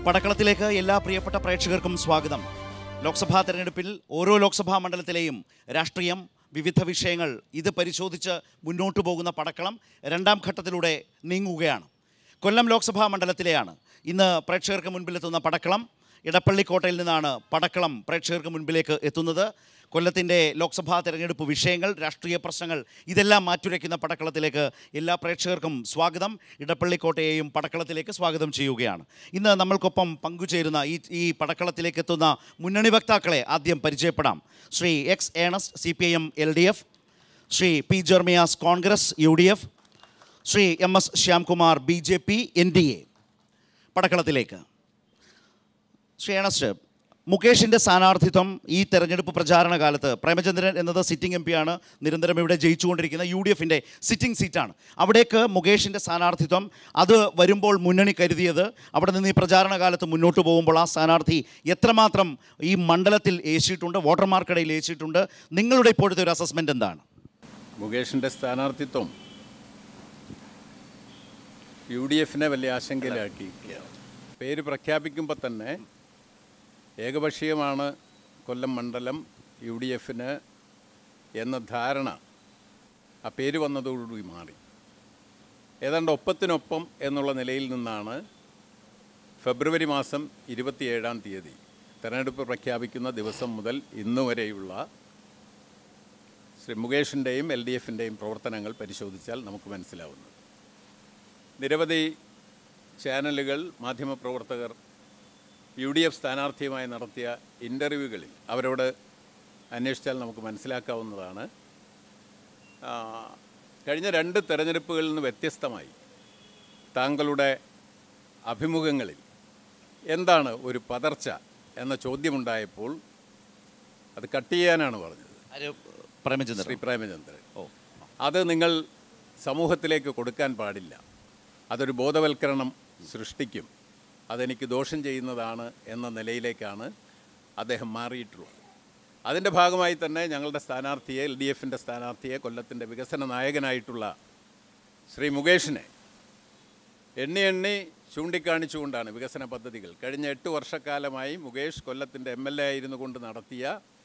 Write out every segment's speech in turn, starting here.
പടക്കളത്തിലേക്ക് എല്ലാ പ്രിയപ്പെട്ട പ്രേക്ഷകർക്കും സ്വാഗതം ലോക്സഭാ തെരഞ്ഞെടുപ്പിൽ ഓരോ ലോക്സഭാ മണ്ഡലത്തിലെയും രാഷ്ട്രീയം വിവിധ വിഷയങ്ങൾ ഇത് പരിശോധിച്ച് മുന്നോട്ടു പോകുന്ന പടക്കളം രണ്ടാം ഘട്ടത്തിലൂടെ നീങ്ങുകയാണ് കൊല്ലം ലോക്സഭാ മണ്ഡലത്തിലെയാണ് ഇന്ന് പ്രേക്ഷകർക്ക് മുൻപിലെത്തുന്ന പടക്കളം ഇടപ്പള്ളിക്കോട്ടയിൽ നിന്നാണ് പടക്കളം പ്രേക്ഷകർക്ക് മുൻപിലേക്ക് എത്തുന്നത് കൊല്ലത്തിൻ്റെ ലോക്സഭാ തെരഞ്ഞെടുപ്പ് വിഷയങ്ങൾ രാഷ്ട്രീയ പ്രശ്നങ്ങൾ ഇതെല്ലാം മാറ്റുരയ്ക്കുന്ന പടക്കളത്തിലേക്ക് എല്ലാ പ്രേക്ഷകർക്കും സ്വാഗതം ഇടപ്പള്ളിക്കോട്ടയെയും പടക്കളത്തിലേക്ക് സ്വാഗതം ചെയ്യുകയാണ് ഇന്ന് നമ്മൾക്കൊപ്പം പങ്കുചേരുന്ന ഈ ഈ പടക്കളത്തിലേക്ക് എത്തുന്ന മുന്നണി വക്താക്കളെ ആദ്യം പരിചയപ്പെടാം Shri X Ernest C P I M L D F Shri P Jermias Congress U D F Shri M S Shyamkumar B J P N D A പടക്കളത്തിലേക്ക് ശ്രീ ഏണസ്റ്റ് മുകേഷിൻ്റെ സ്ഥാനാർത്ഥിത്വം ഈ തെരഞ്ഞെടുപ്പ് പ്രചാരണ കാലത്ത് പ്രേമചന്ദ്രൻ എന്നത് സിറ്റിംഗ് എം പിയാണ് നിരന്തരം ഇവിടെ ജയിച്ചുകൊണ്ടിരിക്കുന്ന യു ഡി എഫിൻ്റെ സിറ്റിംഗ് സീറ്റാണ് അവിടേക്ക് മുകേഷിൻ്റെ സ്ഥാനാർത്ഥിത്വം അത് വരുമ്പോൾ മുന്നണി കരുതിയത് അവിടെ നിന്ന് ഈ പ്രചാരണ കാലത്ത് മുന്നോട്ട് പോകുമ്പോൾ ആ സ്ഥാനാർത്ഥി എത്രമാത്രം ഈ മണ്ഡലത്തിൽ ഏശിയിട്ടുണ്ട് വോട്ടർമാർക്കിടയിൽ ഏശിയിട്ടുണ്ട് നിങ്ങളുടെ ഇപ്പോഴത്തെ ഒരു അസസ്മെൻ്റ് എന്താണ് മുകേഷിൻ്റെ സ്ഥാനാർത്ഥിത്വം യു ഡി എഫിനെ വലിയ ആശങ്കയിലാക്കിയിരിക്കുകയാണ് പേര് പ്രഖ്യാപിക്കുമ്പോൾ തന്നെ ഏകപക്ഷീയമാണ് കൊല്ലം മണ്ഡലം യു ഡി എഫിന് എന്ന ധാരണ ആ പേര് വന്നതോടുകൂടി മാറി ഏതാണ്ട് ഒപ്പത്തിനൊപ്പം എന്നുള്ള നിലയിൽ നിന്നാണ് ഫെബ്രുവരി മാസം ഇരുപത്തിയേഴാം തീയതി തെരഞ്ഞെടുപ്പ് പ്രഖ്യാപിക്കുന്ന ദിവസം മുതൽ ഇന്നു വരെയുള്ള ശ്രീ മുകേഷിൻ്റെയും എൽ ഡി എഫിൻ്റെയും പ്രവർത്തനങ്ങൾ പരിശോധിച്ചാൽ നമുക്ക് മനസ്സിലാവുന്നത് നിരവധി ചാനലുകൾ മാധ്യമപ്രവർത്തകർ യു ഡി എഫ് സ്ഥാനാർത്ഥിയുമായി നടത്തിയ ഇൻ്റർവ്യൂകളിൽ അവരോട് അന്വേഷിച്ചാൽ നമുക്ക് മനസ്സിലാക്കാവുന്നതാണ് ആ, കഴിഞ്ഞ രണ്ട് തെരഞ്ഞെടുപ്പുകളിൽ നിന്ന് വ്യത്യസ്തമായി താങ്കളുടെ അഭിമുഖങ്ങളിൽ എന്താണ് ഒരു പതർച്ച എന്ന ചോദ്യമുണ്ടായപ്പോൾ അത് കട്ട് ചെയ്യാനാണ് പറഞ്ഞത് ആര് പ്രേമചന്ദ്രൻ ശ്രീ പ്രേമചന്ദ്രൻ ഓ അത് നിങ്ങൾ സമൂഹത്തിലേക്ക് കൊടുക്കാൻ പാടില്ല അതൊരു ബോധവൽക്കരണം സൃഷ്ടിക്കും അതെനിക്ക് ദോഷം ചെയ്യുന്നതാണ് എന്ന നിലയിലേക്കാണ് അദ്ദേഹം മാറിയിട്ടുള്ളത് അതിൻ്റെ ഭാഗമായി തന്നെ ഞങ്ങളുടെ സ്ഥാനാർത്ഥിയെ എൽ ഡി എഫിൻ്റെ സ്ഥാനാർത്ഥിയെ കൊല്ലത്തിൻ്റെ വികസന നായകനായിട്ടുള്ള ശ്രീ മുകേഷിനെ എണ്ണി എണ്ണി ചൂണ്ടിക്കാണിച്ചുകൊണ്ടാണ് വികസന പദ്ധതികൾ കഴിഞ്ഞ എട്ട് വർഷക്കാലമായി മുകേഷ് കൊല്ലത്തിൻ്റെ എം എൽ എ ആയിരുന്നു കൊണ്ട് നടത്തിയ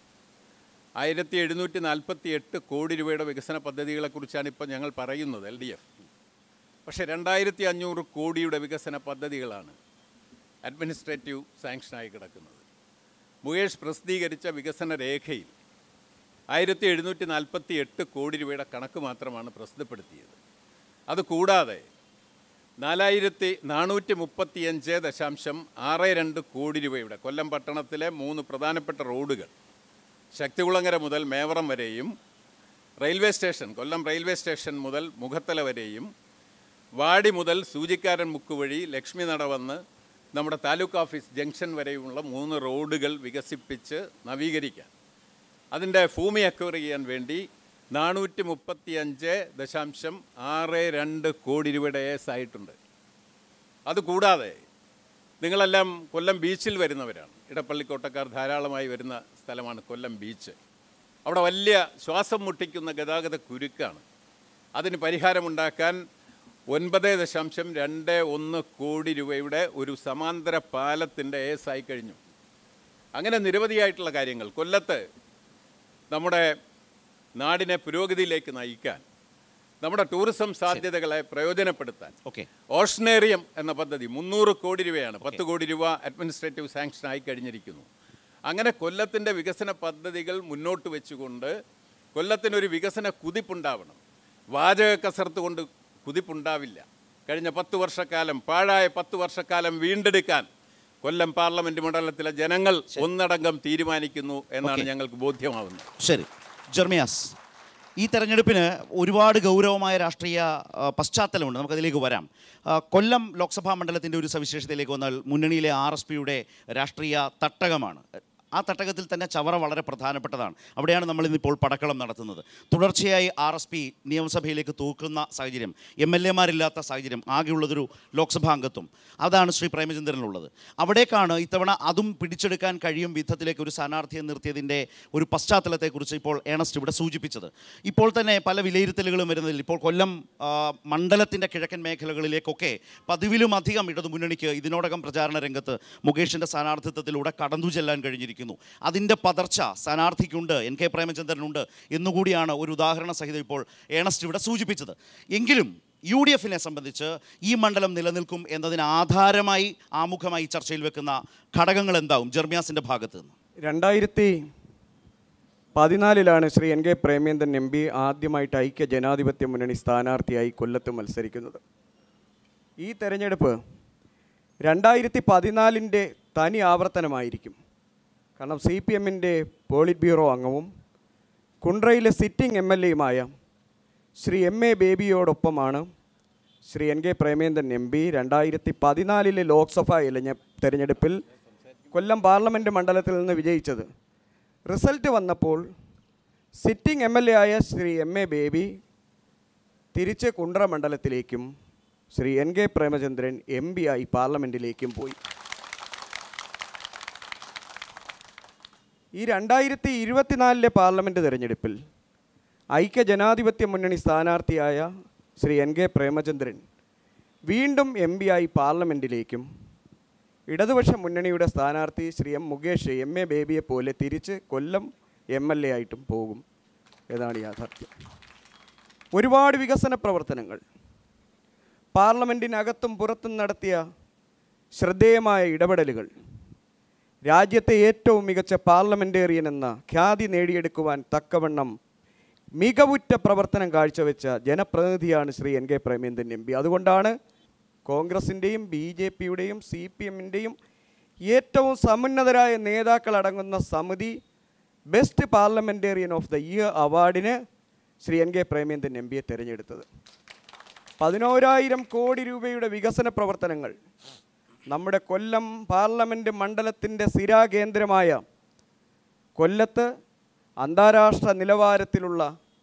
ആയിരത്തി എഴുന്നൂറ്റി നാൽപ്പത്തി എട്ട് കോടി രൂപയുടെ വികസന പദ്ധതികളെക്കുറിച്ചാണ് ഇപ്പോൾ ഞങ്ങൾ പറയുന്നത് എൽ ഡി എഫ് പക്ഷേ രണ്ടായിരത്തി അഞ്ഞൂറ് കോടിയുടെ വികസന പദ്ധതികളാണ് അഡ്മിനിസ്ട്രേറ്റീവ് സാങ്ഷനായി കിടക്കുന്നത് മുകേഷ് പ്രസിദ്ധീകരിച്ച വികസന രേഖയിൽ ആയിരത്തി എഴുന്നൂറ്റി നാൽപ്പത്തി എട്ട് കോടി രൂപയുടെ കണക്ക് മാത്രമാണ് പ്രസിദ്ധപ്പെടുത്തിയത് അതുകൂടാതെ നാലായിരത്തി നാനൂറ്റി മുപ്പത്തിയഞ്ച് ദശാംശം ആറ് രണ്ട് കോടി രൂപയുടെ കൊല്ലം പട്ടണത്തിലെ മൂന്ന് പ്രധാനപ്പെട്ട റോഡുകൾ ശക്തികുളങ്ങര മുതൽ മേവറം വരെയും railway station Kollam railway station മുതൽ മുഖത്തല വരെയും വാടി മുതൽ സൂചിക്കാരൻ മുക്ക് വഴി ലക്ഷ്മി നട വന്ന് നമ്മുടെ താലൂക്ക് ഓഫീസ് ജംഗ്ഷൻ വരെയുമുള്ള മൂന്ന് റോഡുകൾ വികസിപ്പിച്ച് നവീകരിക്കാൻ അതിൻ്റെ ഭൂമി അക്വയർ ചെയ്യാൻ വേണ്ടി നാനൂറ്റി മുപ്പത്തി അഞ്ച് ദശാംശം ആറ് രണ്ട് കോടി രൂപയുടെ ഏസ് ആയിട്ടുണ്ട് അതുകൂടാതെ നിങ്ങളെല്ലാം കൊല്ലം ബീച്ചിൽ വരുന്നവരാണ് ഇടപ്പള്ളിക്കോട്ടക്കാർ ധാരാളമായി വരുന്ന സ്ഥലമാണ് കൊല്ലം ബീച്ച് അവിടെ വലിയ ശ്വാസം മുട്ടിക്കുന്ന ഗതാഗത കുരുക്കാണ് അതിന് പരിഹാരമുണ്ടാക്കാൻ ഒൻപത് ദശാംശം രണ്ട് ഒന്ന് കോടി രൂപയുടെ ഒരു സമാന്തര പാലത്തിൻ്റെ ഏസ് ആയി കഴിഞ്ഞു അങ്ങനെ നിരവധിയായിട്ടുള്ള കാര്യങ്ങൾ കൊല്ലത്ത് നമ്മുടെ നാടിനെ പുരോഗതിയിലേക്ക് നയിക്കാൻ നമ്മുടെ ടൂറിസം സാധ്യതകളെ പ്രയോജനപ്പെടുത്താൻ ഓക്കെ ഓഷനേറിയം എന്ന പദ്ധതി മുന്നൂറ് കോടി രൂപയാണ് പത്ത് കോടി രൂപ അഡ്മിനിസ്ട്രേറ്റീവ് സാങ്ഷൻ ആയി കഴിഞ്ഞിരിക്കുന്നു അങ്ങനെ കൊല്ലത്തിൻ്റെ വികസന പദ്ധതികൾ മുന്നോട്ട് വെച്ചുകൊണ്ട് കൊല്ലത്തിനൊരു വികസന കുതിപ്പുണ്ടാവണം വാചക കസർത്ത് കൊണ്ട് കുതിപ്പുണ്ടാവില്ല കഴിഞ്ഞ പത്ത് വർഷക്കാലം പാഴായ പത്ത് വർഷക്കാലം വീണ്ടെടുക്കാൻ കൊല്ലം പാർലമെൻറ്റ് മണ്ഡലത്തിലെ ജനങ്ങൾ ഒന്നടങ്കം തീരുമാനിക്കുന്നു എന്നാണ് ഞങ്ങൾക്ക് ബോധ്യമാവുന്നത് ശരി ജെർമിയാസ് ഈ തെരഞ്ഞെടുപ്പിന് ഒരുപാട് ഗൗരവമായ രാഷ്ട്രീയ ആ, പശ്ചാത്തലമുണ്ട് നമുക്കതിലേക്ക് വരാം ആ, കൊല്ലം ലോക്സഭാ മണ്ഡലത്തിൻ്റെ ഒരു സവിശേഷതയിലേക്ക് വന്നാൽ മുന്നണിയിലെ ആർ എസ് പിയുടെ രാഷ്ട്രീയ തട്ടകമാണ് ആ തട്ടകത്തിൽ തന്നെ ചവറ വളരെ പ്രധാനപ്പെട്ടതാണ് അവിടെയാണ് നമ്മൾ ഇന്നിപ്പോൾ പടക്കളം നടത്തുന്നത് തുടർച്ചയായി ആർ എസ് പി നിയമസഭയിലേക്ക് തൂക്കുന്ന സാഹചര്യം എം എൽ എമാരില്ലാത്ത സാഹചര്യം ആകെയുള്ളതൊരു ലോക്സഭാ അംഗത്വം അതാണ് ശ്രീ പ്രേമചന്ദ്രനുള്ളത് അവിടേക്കാണ് ഇത്തവണ അതും പിടിച്ചെടുക്കാൻ കഴിയും വിധത്തിലേക്ക് ഒരു സ്ഥാനാർത്ഥിയെ നിർത്തിയതിൻ്റെ ഒരു പശ്ചാത്തലത്തെക്കുറിച്ച് ഇപ്പോൾ ഏണസ്റ്റ് ഇവിടെ സൂചിപ്പിച്ചത് ഇപ്പോൾ തന്നെ പല വിലയിരുത്തലുകളും വരുന്നതിൽ ഇപ്പോൾ കൊല്ലം ആ, മണ്ഡലത്തിൻ്റെ കിഴക്കൻ മേഖലകളിലേക്കൊക്കെ പതിവിലും അധികം ഇടതുമുന്നണിക്ക് ഇതിനോടകം പ്രചാരണ രംഗത്ത് മുകേഷിൻ്റെ സ്ഥാനാർത്ഥിത്വത്തിലൂടെ കടന്നു ചെല്ലാൻ കഴിഞ്ഞിരിക്കുന്നു അതിൻ്റെ പതർച്ച സ്ഥാനാർത്ഥിക്കുണ്ട് എൻ കെ പ്രേമചന്ദ്രനുണ്ട് എന്നുകൂടിയാണ് ഒരു ഉദാഹരണ സഹിതം ഇപ്പോൾ ഏണസ്റ്റ് ഇവിടെ സൂചിപ്പിച്ചത് എങ്കിലും യു ഡി എഫിനെ സംബന്ധിച്ച് ഈ മണ്ഡലം നിലനിൽക്കും എന്നതിന് ആധാരമായി ആമുഖമായി ചർച്ചയിൽ വെക്കുന്ന ഘടകങ്ങൾ എന്താവും ജെർമിയാസിൻ്റെ ഭാഗത്ത് നിന്ന് രണ്ടായിരത്തി പതിനാലിലാണ് Shri N K Premachandran M P ആദ്യമായിട്ട് ഐക്യ ജനാധിപത്യ മുന്നണി സ്ഥാനാർത്ഥിയായി കൊല്ലത്ത് മത്സരിക്കുന്നത് ഈ തെരഞ്ഞെടുപ്പ് രണ്ടായിരത്തി പതിനാലിൻ്റെ തനി ആവർത്തനമായിരിക്കും കാരണം സി പി എമ്മിൻ്റെ പോളിറ്റ് ബ്യൂറോ അംഗവും കുണ്ട്രയിലെ സിറ്റിംഗ് എം എൽ എയുമായ ശ്രീ എം എ ബേബിയോടൊപ്പമാണ് Shri N K Premachandran M P രണ്ടായിരത്തി പതിനാലിലെ ലോക്സഭാ ഇലഞ്ഞ തെരഞ്ഞെടുപ്പിൽ കൊല്ലം പാർലമെൻറ്റ് മണ്ഡലത്തിൽ നിന്ന് വിജയിച്ചത് റിസൾട്ട് വന്നപ്പോൾ സിറ്റിംഗ് എം എൽ എ ആയ ശ്രീ എം എ ബേബി തിരിച്ച് കുണ്ട്ര മണ്ഡലത്തിലേക്കും Shri N K Premachandran M P ആയി പാർലമെൻറ്റിലേക്കും പോയി ഈ രണ്ടായിരത്തി ഇരുപത്തിനാലിലെ പാർലമെൻറ്റ് തെരഞ്ഞെടുപ്പിൽ ഐക്യ ജനാധിപത്യ മുന്നണി സ്ഥാനാർത്ഥിയായ ശ്രീ എൻ കെ പ്രേമചന്ദ്രൻ വീണ്ടും എം പി ആയി പാർലമെൻറ്റിലേക്കും ഇടതുപക്ഷ മുന്നണിയുടെ സ്ഥാനാർത്ഥി Shri M Mukesh M A ബേബിയെ പോലെ തിരിച്ച് കൊല്ലം എം എൽ എ ആയിട്ടും പോകും എന്നാണ് യാഥാർത്ഥ്യം ഒരുപാട് വികസന പ്രവർത്തനങ്ങൾ പാർലമെൻറ്റിനകത്തും പുറത്തും നടത്തിയ ശ്രദ്ധേയമായ ഇടപെടലുകൾ രാജ്യത്തെ ഏറ്റവും മികച്ച പാർലമെൻറ്റേറിയൻ എന്ന ഖ്യാതി നേടിയെടുക്കുവാൻ തക്കവണ്ണം മികവുറ്റ പ്രവർത്തനം കാഴ്ചവെച്ച ജനപ്രതിനിധിയാണ് Shri N K Premachandran M P അതുകൊണ്ടാണ് കോൺഗ്രസിൻ്റെയും ബി ജെ പിയുടെയും സി പി എമ്മിൻ്റെയും ഏറ്റവും സമുന്നതരായ നേതാക്കൾ അടങ്ങുന്ന സമിതി best parliamentarian of the year അവാർഡിന് Shri N K Premachandran M പിയെ തിരഞ്ഞെടുത്തത് പതിനോരായിരം കോടി രൂപയുടെ വികസന പ്രവർത്തനങ്ങൾ നമ്മുടെ കൊല്ലം പാർലമെൻറ്റ് മണ്ഡലത്തിൻ്റെ സ്ഥിരാകേന്ദ്രമായ കൊല്ലത്ത് അന്താരാഷ്ട്ര നിലവാരത്തിലുള്ള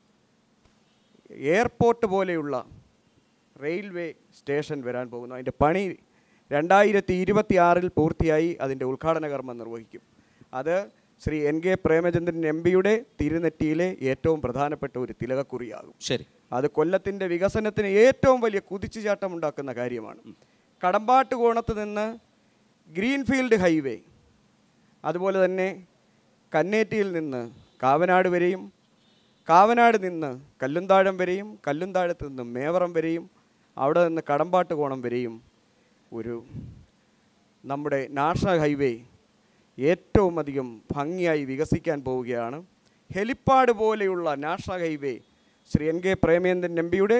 എയർപോർട്ട് പോലെയുള്ള റെയിൽവേ സ്റ്റേഷൻ വരാൻ പോകുന്നു അതിൻ്റെ പണി രണ്ടായിരത്തി ഇരുപത്തി ആറിൽ പൂർത്തിയായി അതിൻ്റെ ഉദ്ഘാടന കർമ്മം നിർവഹിക്കും അത് Shri N K Premachandran M പിയുടെ തിരുനെറ്റിയിലെ ഏറ്റവും പ്രധാനപ്പെട്ട ഒരു തിലകക്കുറിയാകും ശരി അത് കൊല്ലത്തിൻ്റെ വികസനത്തിന് ഏറ്റവും വലിയ കുതിച്ചുചാട്ടം ഉണ്ടാക്കുന്ന കാര്യമാണ് കടമ്പാട്ട് കോണത്ത് നിന്ന് ഗ്രീൻഫീൽഡ് ഹൈവേ അതുപോലെ തന്നെ കന്നേറ്റിയിൽ നിന്ന് കാവനാട് വരെയും കാവനാട് നിന്ന് കല്ലുന്താഴം വരെയും കല്ലുന്താഴത്ത് നിന്ന് മേവറം വരെയും അവിടെ നിന്ന് കടമ്പാട്ട് കോണം വരെയും ഒരു നമ്മുടെ നാഷണൽ ഹൈവേ ഏറ്റവും അധികം ഭംഗിയായി വികസിക്കാൻ പോവുകയാണ് ഹെലിപ്പാഡ് പോലെയുള്ള national highway Shri N K Premachandran M പിയുടെ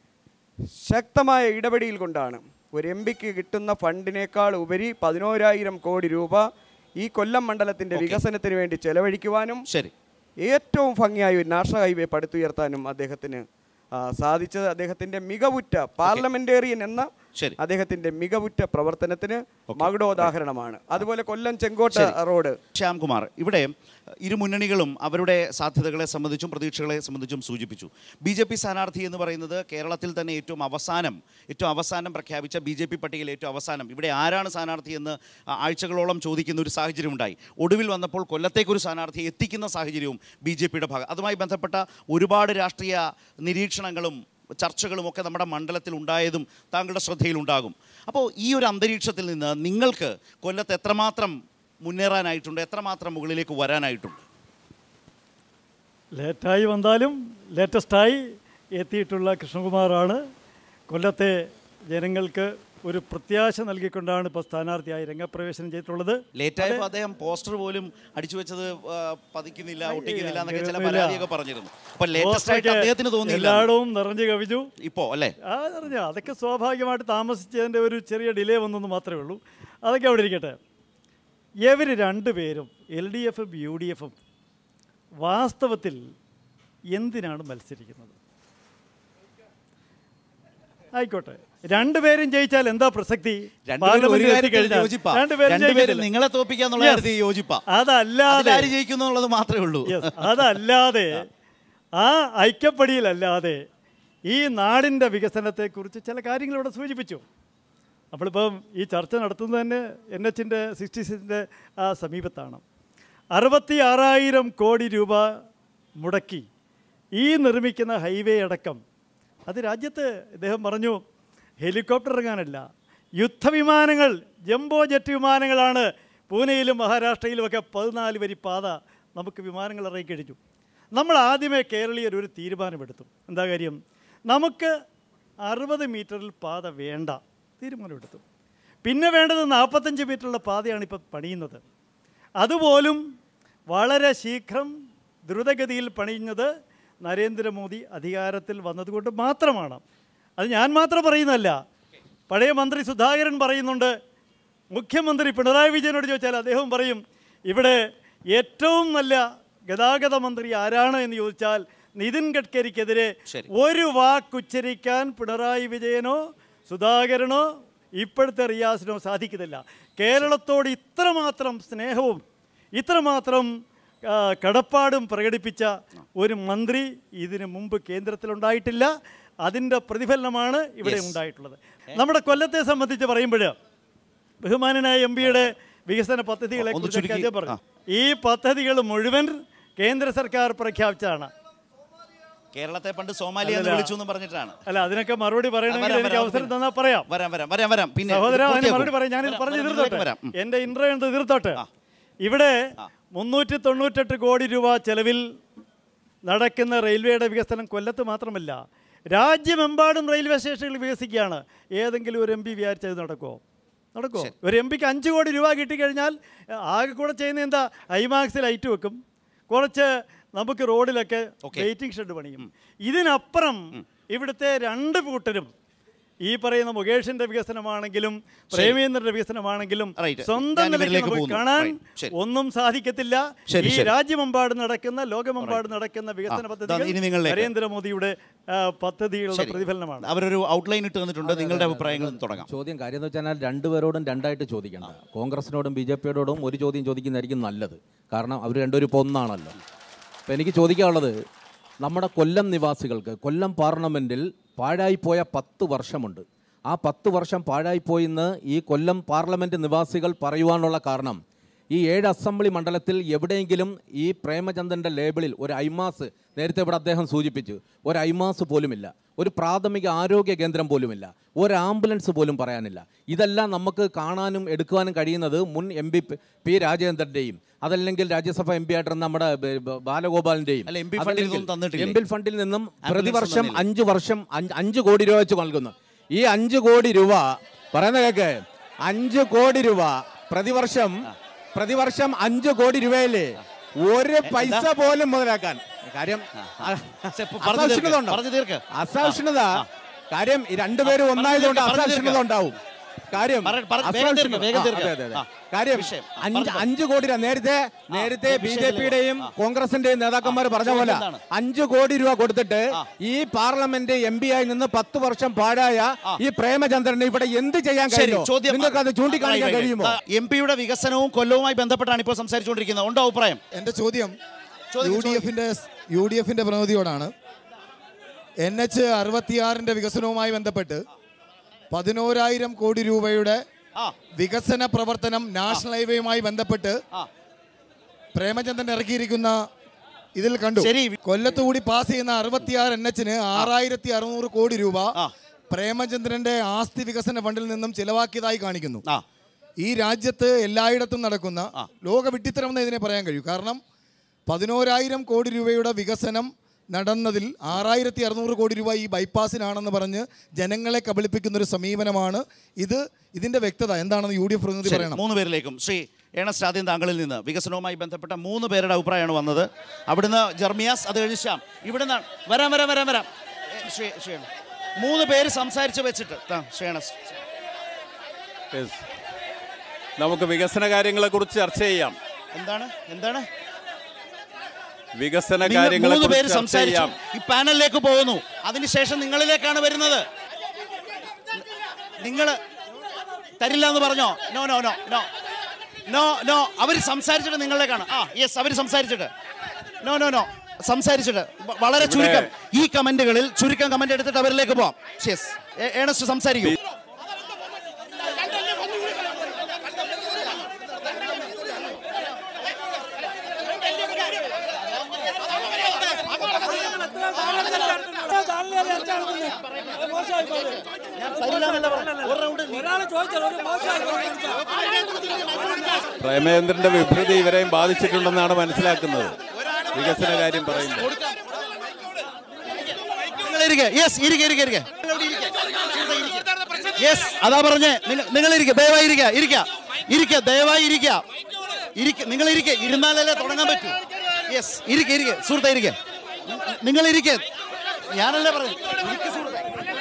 ശക്തമായ ഇടപെടിയിൽ കൊണ്ടാണ് ഒരു എം പിക്ക് കിട്ടുന്ന ഫണ്ടിനേക്കാൾ ഉപരി പതിനോരായിരം കോടി രൂപ ഈ കൊല്ലം മണ്ഡലത്തിൻ്റെ വികസനത്തിന് വേണ്ടി ചെലവഴിക്കുവാനും ശരി ഏറ്റവും ഭംഗിയായി ഒരു നാഷണൽ ഹൈവേ പടുത്തുയർത്താനും അദ്ദേഹത്തിന് ആ, സാധിച്ചത് അദ്ദേഹത്തിൻ്റെ മികവുറ്റ പാർലമെന്റേറിയൻ എന്ന ശരി അദ്ദേഹത്തിൻ്റെ മികവുറ്റ പ്രവർത്തനത്തിന് മകുടോദാഹരണമാണ് അതുപോലെ കൊല്ലം ചെങ്കോട്ട റോഡ് ശ്യാംകുമാർ ഇവിടെ ഇരു മുന്നണികളും അവരുടെ സാധ്യതകളെ സംബന്ധിച്ചും പ്രതീക്ഷകളെ സംബന്ധിച്ചും സൂചിപ്പിച്ചു ബി ജെ പി സ്ഥാനാർത്ഥി എന്ന് പറയുന്നത് കേരളത്തിൽ തന്നെ ഏറ്റവും അവസാനം ഏറ്റവും അവസാനം പ്രഖ്യാപിച്ച ബി ജെ പി പട്ടികയിൽ ഏറ്റവും അവസാനം ഇവിടെ ആരാണ് സ്ഥാനാർത്ഥി എന്ന് ആ, ആഴ്ചകളോളം ചോദിക്കുന്ന ഒരു സാഹചര്യം ഉണ്ടായി ഒടുവിൽ വന്നപ്പോൾ കൊല്ലത്തേക്കൊരു സ്ഥാനാർത്ഥിയെ എത്തിക്കുന്ന സാഹചര്യവും ബി ജെ പിയുടെ ഭാഗം അതുമായി ബന്ധപ്പെട്ട ഒരുപാട് രാഷ്ട്രീയ നിരീക്ഷണങ്ങളും ചർച്ചകളും ഒക്കെ നമ്മുടെ മണ്ഡലത്തിൽ ഉണ്ടായതും താങ്കളുടെ ശ്രദ്ധയിലുണ്ടാകും അപ്പോൾ ഈ ഒരു അന്തരീക്ഷത്തിൽ നിന്ന് നിങ്ങൾക്ക് കൊല്ലത്ത് എത്രമാത്രം മുന്നേറാനായിട്ടുണ്ട് എത്രമാത്രം മുകളിലേക്ക് വരാനായിട്ടുണ്ട് ലേറ്റായി വന്നാലും ലേറ്റസ്റ്റായി എത്തിയിട്ടുള്ള കൃഷ്ണകുമാറാണ് കൊല്ലത്തെ ജനങ്ങൾക്ക് ഒരു പ്രത്യാശ നൽകിക്കൊണ്ടാണ് ഇപ്പോൾ സ്ഥാനാർത്ഥിയായി രംഗപ്രവേശനം ചെയ്തിട്ടുള്ളത് ലേറ്റായപ്പോൾ അദ്ദേഹം പോസ്റ്റർ പോലും അടിച്ചു വെച്ചത് ആ, പതിക്കുന്നില്ല ഒട്ടിക്കുന്നില്ല എന്നൊക്കെ ചില അങ്ങനെയൊന്നുമില്ല. പരാതിയൊക്കെ പറഞ്ഞിരുന്നു അപ്പൊ ലേറ്റസ്റ്റ് ആയിട്ട് പോസ്റ്ററൊക്കെ അദ്ദേഹത്തിന് തോന്നിയില്ല എല്ലായിടവും നിറഞ്ഞു കവിഞ്ഞു ഇപ്പോ അല്ലേ ആ അറിഞ്ഞ അതൊക്കെ സ്വാഭാവികമായിട്ട് താമസിച്ചതിൻ്റെ ഒരു ചെറിയ ഡിലേ വന്നെന്ന് മാത്രമേ ഉള്ളൂ അതൊക്കെ അവിടെ ഇരിക്കട്ടെ ഇവർ രണ്ടുപേരും എൽ ഡി എഫും യു ഡി എഫും വാസ്തവത്തിൽ എന്തിനാണ് മത്സരിക്കുന്നത് ആയിക്കോട്ടെ രണ്ടുപേരും ജയിച്ചാൽ എന്താ പ്രസക്തി രണ്ടുപേരും ഒരു പാർലമെന്റിൽ കാര്യത്തിൽ എത്തിക്കഴിഞ്ഞാൽ യോജിപ്പാ രണ്ടുപേരും രണ്ടുപേരും ജയിക്കത്തില്ല. നിങ്ങളെ തോപ്പിക്കാന്നുള്ള Yes. കാര്യത്തിൽ യോജിപ്പാ അതല്ലാതെ അതിലാര് ജയിക്കുന്നു എന്നുള്ളത് മാത്രമേ ഉള്ളൂ Yes, അതല്ലാതെ ആ ഐക്യപ്പടിയിലല്ലാതെ ഈ നാടിൻ്റെ വികസനത്തെക്കുറിച്ച് ചില കാര്യങ്ങൾ ഇവിടെ സൂചിപ്പിച്ചു നമ്മളിപ്പം ഈ ചർച്ച നടത്തുന്നത് തന്നെ എൻ എച്ചിൻ്റെ സിക്സ്റ്റി സിക്സിൻ്റെ ആ സമീപത്താണ് അറുപത്തി ആറായിരം കോടി രൂപ മുടക്കി ഈ നിർമ്മിക്കുന്ന ഹൈവേ അടക്കം അത് രാജ്യത്ത് ഇദ്ദേഹം പറഞ്ഞു ഹെലികോപ്റ്റർ ഇറങ്ങാനല്ല യുദ്ധവിമാനങ്ങൾ ജംബോ ജെറ്റ് വിമാനങ്ങളാണ് പൂനെയിലും മഹാരാഷ്ട്രയിലുമൊക്കെ പതിനാല് വരി പാത നമുക്ക് വിമാനങ്ങൾ ഇറങ്ങിക്കഴിഞ്ഞു നമ്മൾ ആദ്യമേ കേരളീയർ ഒരു തീരുമാനമെടുത്തു എന്താ കാര്യം നമുക്ക് അറുപത് മീറ്ററിൽ പാത വേണ്ട തീരുമാനമെടുത്തു പിന്നെ വേണ്ടത് നാൽപ്പത്തഞ്ച് മീറ്ററുള്ള പാതയാണ് ഇപ്പോൾ പണിയുന്നത് അതുപോലും വളരെ ശീഘ്രം ദ്രുതഗതിയിൽ പണിയുന്നത് നരേന്ദ്രമോദി അധികാരത്തിൽ വന്നതുകൊണ്ട് മാത്രമാണ് അത് ഞാൻ മാത്രം പറയുന്നതല്ല പഴയ മന്ത്രി സുധാകരൻ പറയുന്നുണ്ട് മുഖ്യമന്ത്രി പിണറായി വിജയനോട് ചോദിച്ചാൽ അദ്ദേഹം പറയും ഇവിടെ ഏറ്റവും നല്ല ഗതാഗത മന്ത്രി ആരാണ് എന്ന് ചോദിച്ചാൽ നിതിൻ ഗഡ്കരിക്കെതിരെ ശരി. ഒരു വാക്കുച്ചരിക്കാൻ പിണറായി വിജയനോ സുധാകരനോ ഇപ്പോഴത്തെ റിയാസിനോ സാധിക്കുന്നില്ല കേരളത്തോട് ഇത്രമാത്രം സ്നേഹവും ഇത്രമാത്രം ആ, കടപ്പാടും പ്രകടിപ്പിച്ച ഒരു മന്ത്രി ഇതിനു മുമ്പ് കേന്ദ്രത്തിലുണ്ടായിട്ടില്ല അതിൻ്റെ പ്രതിഫലനമാണ് ഇവിടെ Yes. ഉണ്ടായിട്ടുള്ളത് നമ്മുടെ കൊല്ലത്തെ സംബന്ധിച്ച് പറയുമ്പോൾ ബഹുമാനനായ എം പിയുടെ വികസന പദ്ധതികളെ ഒന്ന് കുറിച്ചൊക്കെ ചുരുക്കി, അദ്ദേഹം പറഞ്ഞു ഈ പദ്ധതികൾ മുഴുവൻ കേന്ദ്ര സർക്കാർ പ്രഖ്യാപിച്ചതാണ് കേരളത്തെ പണ്ട് സോമാലിയ എന്ന് അല്ലല്ല. വിളിച്ചു എന്ന് പറഞ്ഞിട്ടാണ് അല്ല അതിനൊക്കെ മറുപടി പറയണമെങ്കിൽ വരാം, എനിക്ക് വരാം, അവസരം പിന്നെ. തന്നാൽ പറയാം വരാം വരാം വരാം വരാം പിന്നെ സഹോദര ഇത് അതിന് പൂർത്തിയാക്കൂ. മറുപടി പറയാം ഞാനിത് വരാം, പറഞ്ഞു വരാം, തീർത്തോട്ടെ വരാം ഉം. എൻ്റെ ഇൻട്രോ എന്ത് തീർത്തോട്ടെ ഇവിടെ മുന്നൂറ്റി തൊണ്ണൂറ്റെട്ട് കോടി രൂപ ചെലവിൽ നടക്കുന്ന റെയിൽവേയുടെ വികസനം കൊല്ലത്ത് മാത്രമല്ല രാജ്യമെമ്പാടും റെയിൽവേ സ്റ്റേഷനുകൾ വികസിക്കുകയാണ് ഏതെങ്കിലും ഒരു എം പി വിചാരിച്ചത് നടക്കുമോ നടക്കുമോ ഒരു എം പിക്ക് അഞ്ച് കോടി രൂപ കിട്ടിക്കഴിഞ്ഞാൽ ആകെ കൂടെ ചെയ്യുന്ന എന്താ ഐമാക്സ് ലൈറ്റ് വെക്കും കുറച്ച് നമുക്ക് റോഡിലൊക്കെ Okay. വെയിറ്റിംഗ് ഷെഡ് പണിയും ഇതിനപ്പുറം ഇവിടുത്തെ രണ്ട് കൂട്ടരും ഈ പറയുന്ന മുകേഷിന്റെ വികസനമാണെങ്കിലും പ്രേമേന്ദ്രന്റെ വികസനമാണെങ്കിലും Right. സ്വന്തം ഞാൻ നിലയ്ക്ക് ഇവരിലേക്ക് നമുക്ക് പോകുന്നു. കാണാൻ Right. ശരി. ഒന്നും സാധിക്കത്തില്ല ശരി, ഈ ശരി. രാജ്യമെമ്പാടും നടക്കുന്ന ലോകമെമ്പാടും നടക്കുന്ന വികസന ആ, പദ്ധതികൾ ഇനി നിങ്ങളിലേക്ക്. നരേന്ദ്രമോദിയുടെ ആ, പദ്ധതികളുടെ ശരി. പ്രതിഫലനമാണ് അവരൊരു ഔട്ട്ലൈൻ ഇട്ട് തന്നിട്ടുണ്ട് നിങ്ങളുടെ അഭിപ്രായങ്ങളും തുടങ്ങാം ചോദ്യം കാര്യം എന്ന് വെച്ചാൽ രണ്ടുപേരോടും രണ്ടായിട്ട് ചോദിക്കണ്ട കോൺഗ്രസിനോടും ബി ജെ പിയോടും ഒരു ചോദ്യം ചോദിക്കുന്നതായിരിക്കും നല്ലത് കാരണം അവർ രണ്ടുപേരും ഇപ്പോൾ ഒന്നാണല്ലോ അപ്പോൾ എനിക്ക് ചോദിക്കാനുള്ളത് നമ്മുടെ കൊല്ലം നിവാസികൾക്ക് കൊല്ലം പാർലമെൻറ്റിൽ പാഴായിപ്പോയ പത്ത് വർഷമുണ്ട് ആ പത്ത് വർഷം പാഴായിപ്പോയിന്ന് ഈ കൊല്ലം പാർലമെൻറ്റ് നിവാസികൾ പറയുവാനുള്ള കാരണം ഈ ഏഴ് അസംബ്ലി മണ്ഡലത്തിൽ എവിടെയെങ്കിലും ഈ പ്രേമചന്ദ്രൻ്റെ ലേബിളിൽ ഒരു ഐമാസ് നേരത്തെ ഇവിടെ അദ്ദേഹം സൂചിപ്പിച്ചു ഒരു ഐമാസ് പോലുമില്ല ഒരു പ്രാഥമിക ആരോഗ്യ കേന്ദ്രം പോലുമില്ല ഒരു ആംബുലൻസ് പോലും പറയാനില്ല ഇതെല്ലാം നമുക്ക് കാണാനും എടുക്കുവാനും കഴിയുന്നത് മുൻ എം പി പി രാജേന്ദ്രൻ്റെയും അതല്ലെങ്കിൽ രാജ്യസഭ എം പി ആയിട്ടിരുന്ന നമ്മുടെ ബ- ബ- ബാലഗോപാലിൻ്റെയും അല്ല, MP ഫണ്ടിൽ നിന്നും തന്നിട്ടില്ലേ? എം പി ഫണ്ടിൽ നിന്നും ആംബുലൻസ് പ്രതിവർഷം തന്നില്ലേ? അഞ്ച് വർഷം അഞ്ച് അഞ്ച് കോടി രൂപ വെച്ച് നൽകുന്നു ഈ അഞ്ച് കോടി രൂപ പറയുന്ന കേക്ക് അഞ്ച് കോടി രൂപ പ്രതിവർഷം പ്രതിവർഷം അഞ്ച് കോടി രൂപയില്ലേ ഒരു പൈസ പോലും മുതലാക്കാൻ കാര്യം ശ്ശെ, ഇപ്പൊ പറഞ്ഞു തീർക്ക്, അസഹിഷ്ണുത ഉണ്ടാവും. പറഞ്ഞു തീർക്ക്. അസഹിഷ്ണുത കാര്യം ഈ രണ്ടുപേരും ഒന്നായതുകൊണ്ട് പറഞ്ഞു തീർക്ക്. അസഹിഷ്ണുത ഉണ്ടാവും കാര്യം പറ- പറ- വേഗം തീർക്ക്, അസഹിഷ്ണുത- വേഗം ആ, തീർക്ക്. അതെ, അതെ, അതെ. ആ, കാര്യം വിഷയം. അഞ്ച് പറഞ്ഞോ. അഞ്ച് കോടി രൂപ നേരത്തെ നേരത്തെ ഈ ബി ജെ വിഷയത്തിലേക്ക് പിയുടെയും ആ. കോൺഗ്രസിന്റെയും നേതാക്കന്മാർ പറഞ്ഞ പോലെ എന്താണ്? അഞ്ച് കോടി രൂപ കൊടുത്തിട്ട് ഈ പാർലമെന്റ് എം പി ആയി നിന്ന് പത്ത് വർഷം പാഴായ ഈ പ്രേമചന്ദ്രന് ഇവിടെ എന്ത് ചെയ്യാൻ ശരി കഴിയുമോ ചോദ്യം നിങ്ങൾക്ക് അത് ചൂണ്ടിക്കാണിക്കാൻ കഴിയുമോ എം പിയുടെ വികസനവും കൊല്ലവുമായി ബന്ധപ്പെട്ടാണ് ഇപ്പോൾ സംസാരിച്ചുകൊണ്ടിരിക്കുന്നത് ഉണ്ടോ അഭിപ്രായം എൻ്റെ ചോദ്യം ചോദിക്കൂ, യു ഡി എഫിൻ്റെ യു ഡി എഫിൻ്റെ പ്രതിനിധിയോടാണ് എൻ എച്ച് അറുപത്തിയാറിൻ്റെ വികസനവുമായി ബന്ധപ്പെട്ട് പതിനോരായിരം കോടി രൂപയുടെ ആ വികസന പ്രവർത്തനം നാഷണൽ ഹൈവേയുമായി ബന്ധപ്പെട്ട് ആ പ്രേമചന്ദ്രൻ ഇറക്കിയിരിക്കുന്ന ഇതിൽ കണ്ടു ശരി. കൊല്ലത്തുകൂടി പാസ് ചെയ്യുന്ന അറുപത്തിയാറ് എൻ എച്ചിന് ആറായിരത്തി അറുന്നൂറ് കോടി രൂപ ആ. പ്രേമചന്ദ്രന്റെ ആസ്തി വികസന ഫണ്ടിൽ നിന്നും ചിലവാക്കിയതായി കാണിക്കുന്നു ആ ഈ രാജ്യത്ത് എല്ലായിടത്തും നടക്കുന്ന ആ. ലോക വിട്ടിത്തരം എന്ന് ഇതിനെ പറയാൻ കഴിയൂ കാരണം പതിനോരായിരം കോടി രൂപയുടെ വികസനം നടന്നതിൽ ആറായിരത്തി അറുന്നൂറ് കോടി രൂപ ഈ ബൈപ്പാസിനാണെന്ന് പറഞ്ഞ് ജനങ്ങളെ കബളിപ്പിക്കുന്ന ഒരു സമീപനമാണ് ഇത് ഇതിന്റെ വ്യക്തത എന്താണെന്ന് യു ഡി എഫ് പ്രതിനിധി ശരി, പറയണം മൂന്ന് പേരിലേക്കും ശ്രീ ഏണസ്റ്റ് ആദ്യം താങ്കളിൽ നിന്ന് വികസനവുമായി ബന്ധപ്പെട്ട മൂന്ന് പേരുടെ അഭിപ്രായമാണ് വന്നത് അവിടുന്ന് ജർമിയാസ് അത് കഴിഞ്ഞ് ശ്യാം ഇവിടുന്ന് വരാം വരാം വരാം വരാം ഏ, ശ്രീ ശ്രീ മൂന്ന് പേര് സംസാരിച്ച് വെച്ചിട്ട് ആ, ശ്രീ ഏണസ്റ്റ് Yes. നമുക്ക് വികസന കാര്യങ്ങളെക്കുറിച്ച് ചർച്ച ചെയ്യാം എന്താണ് എന്താണ് വികസന നിങ്ങൾ കാര്യങ്ങളെ മൂന്ന് പേര് കുറിച്ച് ചർച്ച സംസാരിച്ചു ചെയ്യാം ഈ പാനലിലേക്ക് പോകുന്നു അതിനുശേഷം നിങ്ങളിലേക്കാണ് വരുന്നത് നിങ്ങൾ തരില്ല എന്ന് പറഞ്ഞോ no no no no no no അവർ സംസാരിച്ചിട്ട് നിങ്ങളെ കാണാം ആ യെസ് അവർ സംസാരിച്ചിട്ട് നോ നോ നോ സംസാരിച്ചിട്ട് വ- വളരെ ചുരുക്കം ഈ കമന്റുകളിൽ ചുരുക്കം കമന്റ് എടുത്തിട്ട് അവരിലേക്ക് പോവാം യെസ് ഏണസ്റ്റ് സംസാരിക്കൂ പ്രേമേന്ദ്രന്റെ വിഭ്രതി ഇവരെയും ബാധിച്ചിട്ടുണ്ടെന്നാണ് മനസ്സിലാക്കുന്നത് വികസന കാര്യം പറയുമ്പോൾ നിങ്ങൾ ഇരിക്കെ യെസ് ഇരിക്കെ ഇരിക്കെ ഇരിക്കെ യെസ് അതാ പറഞ്ഞേ നിങ്ങൾ- നിങ്ങൾ ഇരിക്കെ ദയവായി ഇരിക്കുക ഇരിക്കുക ഇരിക്കുക ദയവായി ഇരിക്കുക ഇരിക്ക നിങ്ങൾ ഇരിക്കെ ഇരുന്നാലല്ലേ തുടങ്ങാൻ പറ്റൂ യെസ് ഇരിക്കെ ഇരിക്കെ സുഹൃത്തെ ഇരിക്കെ നിങ്ങൾ ഇരിക്കെ ഞാനല്ലേ പറഞ്ഞു ഇരിക്ക് സുഹൃത്തേ.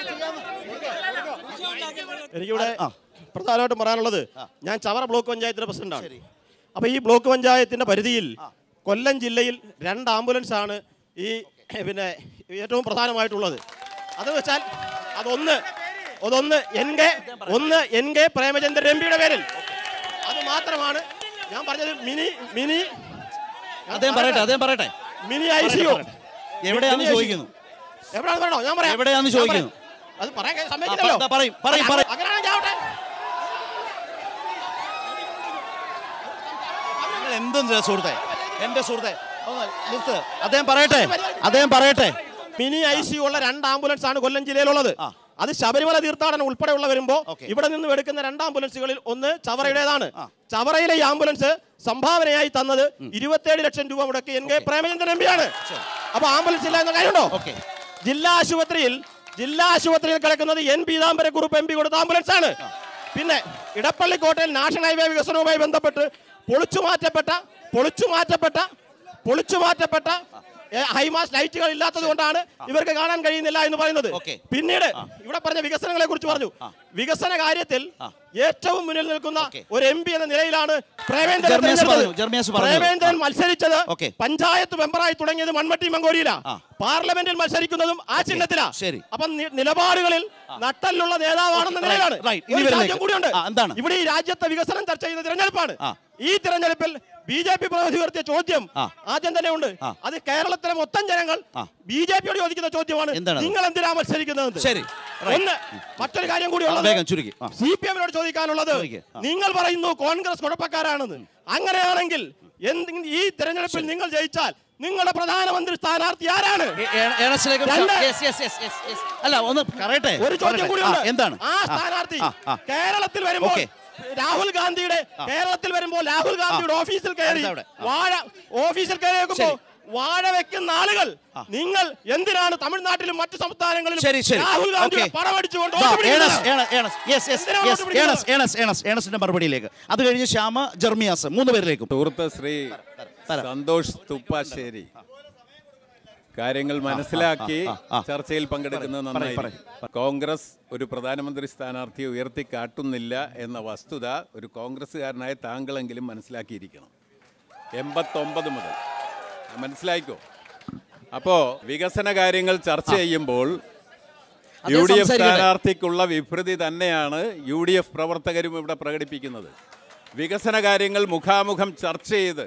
എനിക്കിവിടെ ആ. പ്രധാനമായിട്ടും പറയാനുള്ളത് ഞാൻ ചവറ ബ്ലോക്ക് പഞ്ചായത്തിന്റെ പ്രസിഡന്റാണ് അപ്പൊ ഈ ബ്ലോക്ക് പഞ്ചായത്തിന്റെ പരിധിയിൽ കൊല്ലം ജില്ലയിൽ രണ്ട് ആംബുലൻസ് ആണ് ഈ പിന്നെ ഏറ്റവും പ്രധാനമായിട്ടുള്ളത് അത് വെച്ചാൽ അതൊന്ന് അതൊന്ന് എൻ കെ ഒന്ന് എൻ കെ പ്രേമചന്ദ്രൻ എം പിയുടെ പേരിൽ അത് മാത്രമാണ് ഞാൻ പറഞ്ഞത് മിനി മിനി അദ്ദേഹം പറയട്ടെ അദ്ദേഹം പറയട്ടെ മിനി ഐ സി യു എവിടെയാന്ന് ചോദിക്കുന്നു എവിടെയാണെന്ന് പറയണോ ഞാൻ പറയാം എവിടെയാന്ന് ഞാൻ പറയാം. ചോദിക്കുന്നു. അത് പറയാൻ സമ്മതിക്കില്ലല്ലോ ആ, പറയും, പറയും, പറയും. അങ്ങനെയാണെങ്കിൽ ആവട്ടെ നിങ്ങൾ എന്തെന്താ സുഹൃത്തെ എന്റെ സുഹൃത്തെ ഒന്ന് നിർത്ത് അദ്ദേഹം പറയട്ടെ അദ്ദേഹം പറയട്ടെ മിനി ഐ സി ഉള്ള രണ്ട് ആംബുലൻസ് ആണ് കൊല്ലം ജില്ലയിലുള്ളത് ആ. അത് ശബരിമല തീർത്ഥാടനം ഉൾപ്പെടെയുള്ള വരുമ്പോ ഓക്കേ. ഇവിടെ നിന്ന് എടുക്കുന്ന രണ്ട് ആംബുലൻസുകളിൽ ഒന്ന് ചവറയുടേതാണ് ആ. ചവറയിലെ ഈ ആംബുലൻസ് സംഭാവനയായി തന്നത് ഇരുപത്തേഴ് ലക്ഷം രൂപ മുടക്കി എൻ കെ പ്രേമചന്ദ്രൻ എം പിയാണ് അപ്പൊ ആംബുലൻസ് ഇല്ല എന്ന കാര്യമുണ്ടോ ഓക്കെ ജില്ലാ ആശുപത്രിയിൽ ജില്ലാ ആശുപത്രിയിൽ കിടക്കുന്നത് എൻ പീതാംബരക്കുറുപ്പ് എം പി കൊടുത്ത ആംബുലൻസ് ആണ് പിന്നെ ഇടപ്പള്ളി കോട്ടയിൽ നാഷണൽ ഹൈവേ വികസനവുമായി ബന്ധപ്പെട്ട് പൊളിച്ചു മാറ്റപ്പെട്ട പൊളിച്ചു മാറ്റപ്പെട്ട പൊളിച്ചു മാറ്റപ്പെട്ട ഏ, ഹൈമാസ് ലൈറ്റുകൾ ഇല്ലാത്തത് കൊണ്ടാണ് ഇവർക്ക് കാണാൻ കഴിയുന്നില്ല എന്ന് പറയുന്നത് ഓക്കേ. പിന്നീട് ഇവിടെ പറഞ്ഞ വികസനങ്ങളെ കുറിച്ച് പറഞ്ഞു വികസന കാര്യത്തിൽ ഏറ്റവും മുന്നിൽ നിൽക്കുന്ന ഓക്കേ. ഒരു എം പി എന്ന നിലയിലാണ് പ്രേമേന്ദ്രൻ ജർമ്മേസ് തെരഞ്ഞെടുത്തത്. പറഞ്ഞു, ജർമ്മേസ് പറഞ്ഞു. പ്രേമേന്ദ്രൻ മത്സരിച്ചത് ഓക്കേ. പഞ്ചായത്ത് മെമ്പറായി തുടങ്ങിയത് മൺമട്ടി മങ്കോടിയിലാ ആ. പാർലമെന്റിൽ മത്സരിക്കുന്നതും ആ ചിഹ്നത്തിലാ ശരി. അപ്പം നി- നിലപാടുകളിൽ നട്ടലുള്ള നേതാവാണെന്ന ഓക്കേ, നിലയിലാണ് റൈറ്റ്, റൈറ്റ്. ഇനി ഒരു ഇതിലേക്ക്. കാര്യം കൂടിയുണ്ട് ആ, എന്താണ്? ഇവിടെ ഈ രാജ്യത്തെ വികസനം ചർച്ച ചെയ്യുന്ന തിരഞ്ഞെടുപ്പാണ് ആ. ഈ തിരഞ്ഞെടുപ്പിൽ ബി ജെ പി പ്രതിനിധി ഉയർത്തിയ ചോദ്യം ആ. ആദ്യം തന്നെ ഉണ്ട് ആ. അത് കേരളത്തിലെ മൊത്തം ജനങ്ങൾ ആ. ബി ജെ പിയോട് ചോദിക്കുന്ന ചോദ്യമാണ് എന്താണത്? നിങ്ങൾ എന്തിനാ മത്സരിക്കുന്നത് ശരി, റൈറ്റ്. ഒന്ന് മറ്റൊരു കാര്യം കൂടി ആ, വേഗം ചുരുക്കി. ആ. സി പി എമ്മിനോട് ചോദിക്കാനുള്ളത് ചോദിക്ക്. ആ. നിങ്ങൾ പറയുന്നു കോൺഗ്രസ് കുഴപ്പക്കാരാണെന്ന് അങ്ങനെയാണെങ്കിൽ എന്ത് ഈ തെരഞ്ഞെടുപ്പിൽ നിങ്ങൾ ജയിച്ചാൽ നിങ്ങളുടെ പ്രധാനമന്ത്രി സ്ഥാനാർത്ഥി ആരാണ് ഏ- ഏ- ഏണസ്റ്റിലേക്ക് ഒരു രണ്ട്. ശ- yes, yes, yes, yes, yes. അല്ല ഒന്ന് പറയട്ടെ ഒരു ചോദ്യം പറയട്ടെ. കൂടിയുണ്ട് ആ, എന്താണ് ആ ആ, സ്ഥാനാർത്ഥി ആ, ആ. കേരളത്തിൽ വരുമ്പോൾ ഓക്കേ. രാഹുൽ ഗാന്ധിയുടെ കേരളത്തിൽ വരുമ്പോൾ രാഹുൽ ഗാന്ധിയുടെ ഓഫീസിൽ കയറി അടുത്ത അവിടെ. ആ. വാഴ ഓഫീസിൽ കയറി വെക്കുമ്പോ ശരി. വാഴ വെക്കുന്ന ആളുകൾ നിങ്ങൾ എന്തിനാണ് തമിഴ്നാട്ടിലും മറ്റു സംസ്ഥാനങ്ങളിലും ശരി ശരി രാഹുൽ ഗാന്ധിയുടെ ഓക്കേ. പണം അടിച്ചുകൊണ്ട് ദാ, വോട്ട് പിടിക്കുന്നത്? ഏണസ്, ഏണ- ഏണസ്. Yes, yes, എന്തിനാണ് yes, വോട്ട് പിടിക്കുന്നത്? ഏണസ്, ഏണസ്, ഏണസ്, ഏണസിന്റെ മറുപടിയിലേക്ക് അത് കഴിഞ്ഞ് ശ്യാമ ജർമിയാസ് മൂന്ന് പേരിലേക്കും സുഹൃത്ത് ശ്രീ സന്തോഷ് തുപ്പാശ്ശേരി കാര്യങ്ങൾ മനസ്സിലാക്കി ആ, ആ. ചർച്ചയിൽ പങ്കെടുക്കുന്നത് പറയ്, നന്നായി കോൺഗ്രസ് ഒരു പ്രധാനമന്ത്രി സ്ഥാനാർത്ഥിയെ ഉയർത്തി കാട്ടുന്നില്ല എന്ന വസ്തുത ഒരു കോൺഗ്രസ്സുകാരനായ താങ്കളെങ്കിലും മനസ്സിലാക്കിയിരിക്കണം എൺപത്തൊമ്പത് മുതൽ മനസ്സിലായിക്കോ അപ്പോ വികസന കാര്യങ്ങൾ ചർച്ച ചെയ്യുമ്പോൾ അദ്ദേഹം യു ഡി എഫ് സംസാരിക്കട്ടെ. സ്ഥാനാർത്ഥിക്കുള്ള വിഭ്രതി തന്നെയാണ് യു ഡി എഫ് പ്രവർത്തകരും ഇവിടെ പ്രകടിപ്പിക്കുന്നത് വികസന കാര്യങ്ങൾ മുഖാമുഖം ചർച്ച ചെയ്ത്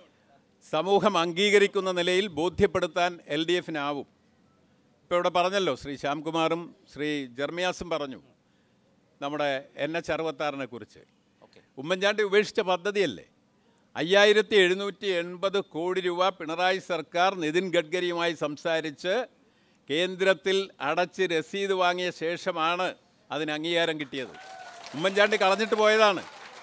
സമൂഹം അംഗീകരിക്കുന്ന നിലയിൽ ബോധ്യപ്പെടുത്താൻ എൽ ഡി എഫിനാവും ഇപ്പോൾ ഇവിടെ പറഞ്ഞല്ലോ ശ്രീ ശ്യാംകുമാറും ശ്രീ ജർമിയാസും പറഞ്ഞു നമ്മുടെ എൻ എച്ച് അറുപത്താറിനെ കുറിച്ച് ഉമ്മൻചാണ്ടി ഉപേക്ഷിച്ച പദ്ധതിയല്ലേ അയ്യായിരത്തി എഴുന്നൂറ്റി എൺപത് കോടി രൂപ പിണറായി സർക്കാർ നിതിൻ ഗഡ്കരിയുമായി സംസാരിച്ച് കേന്ദ്രത്തിൽ അടച്ച് രസീത് വാങ്ങിയ ശേഷമാണ് അതിന് അംഗീകാരം കിട്ടിയത് ഉമ്മൻചാണ്ടി കളഞ്ഞിട്ട് പോയതാണ്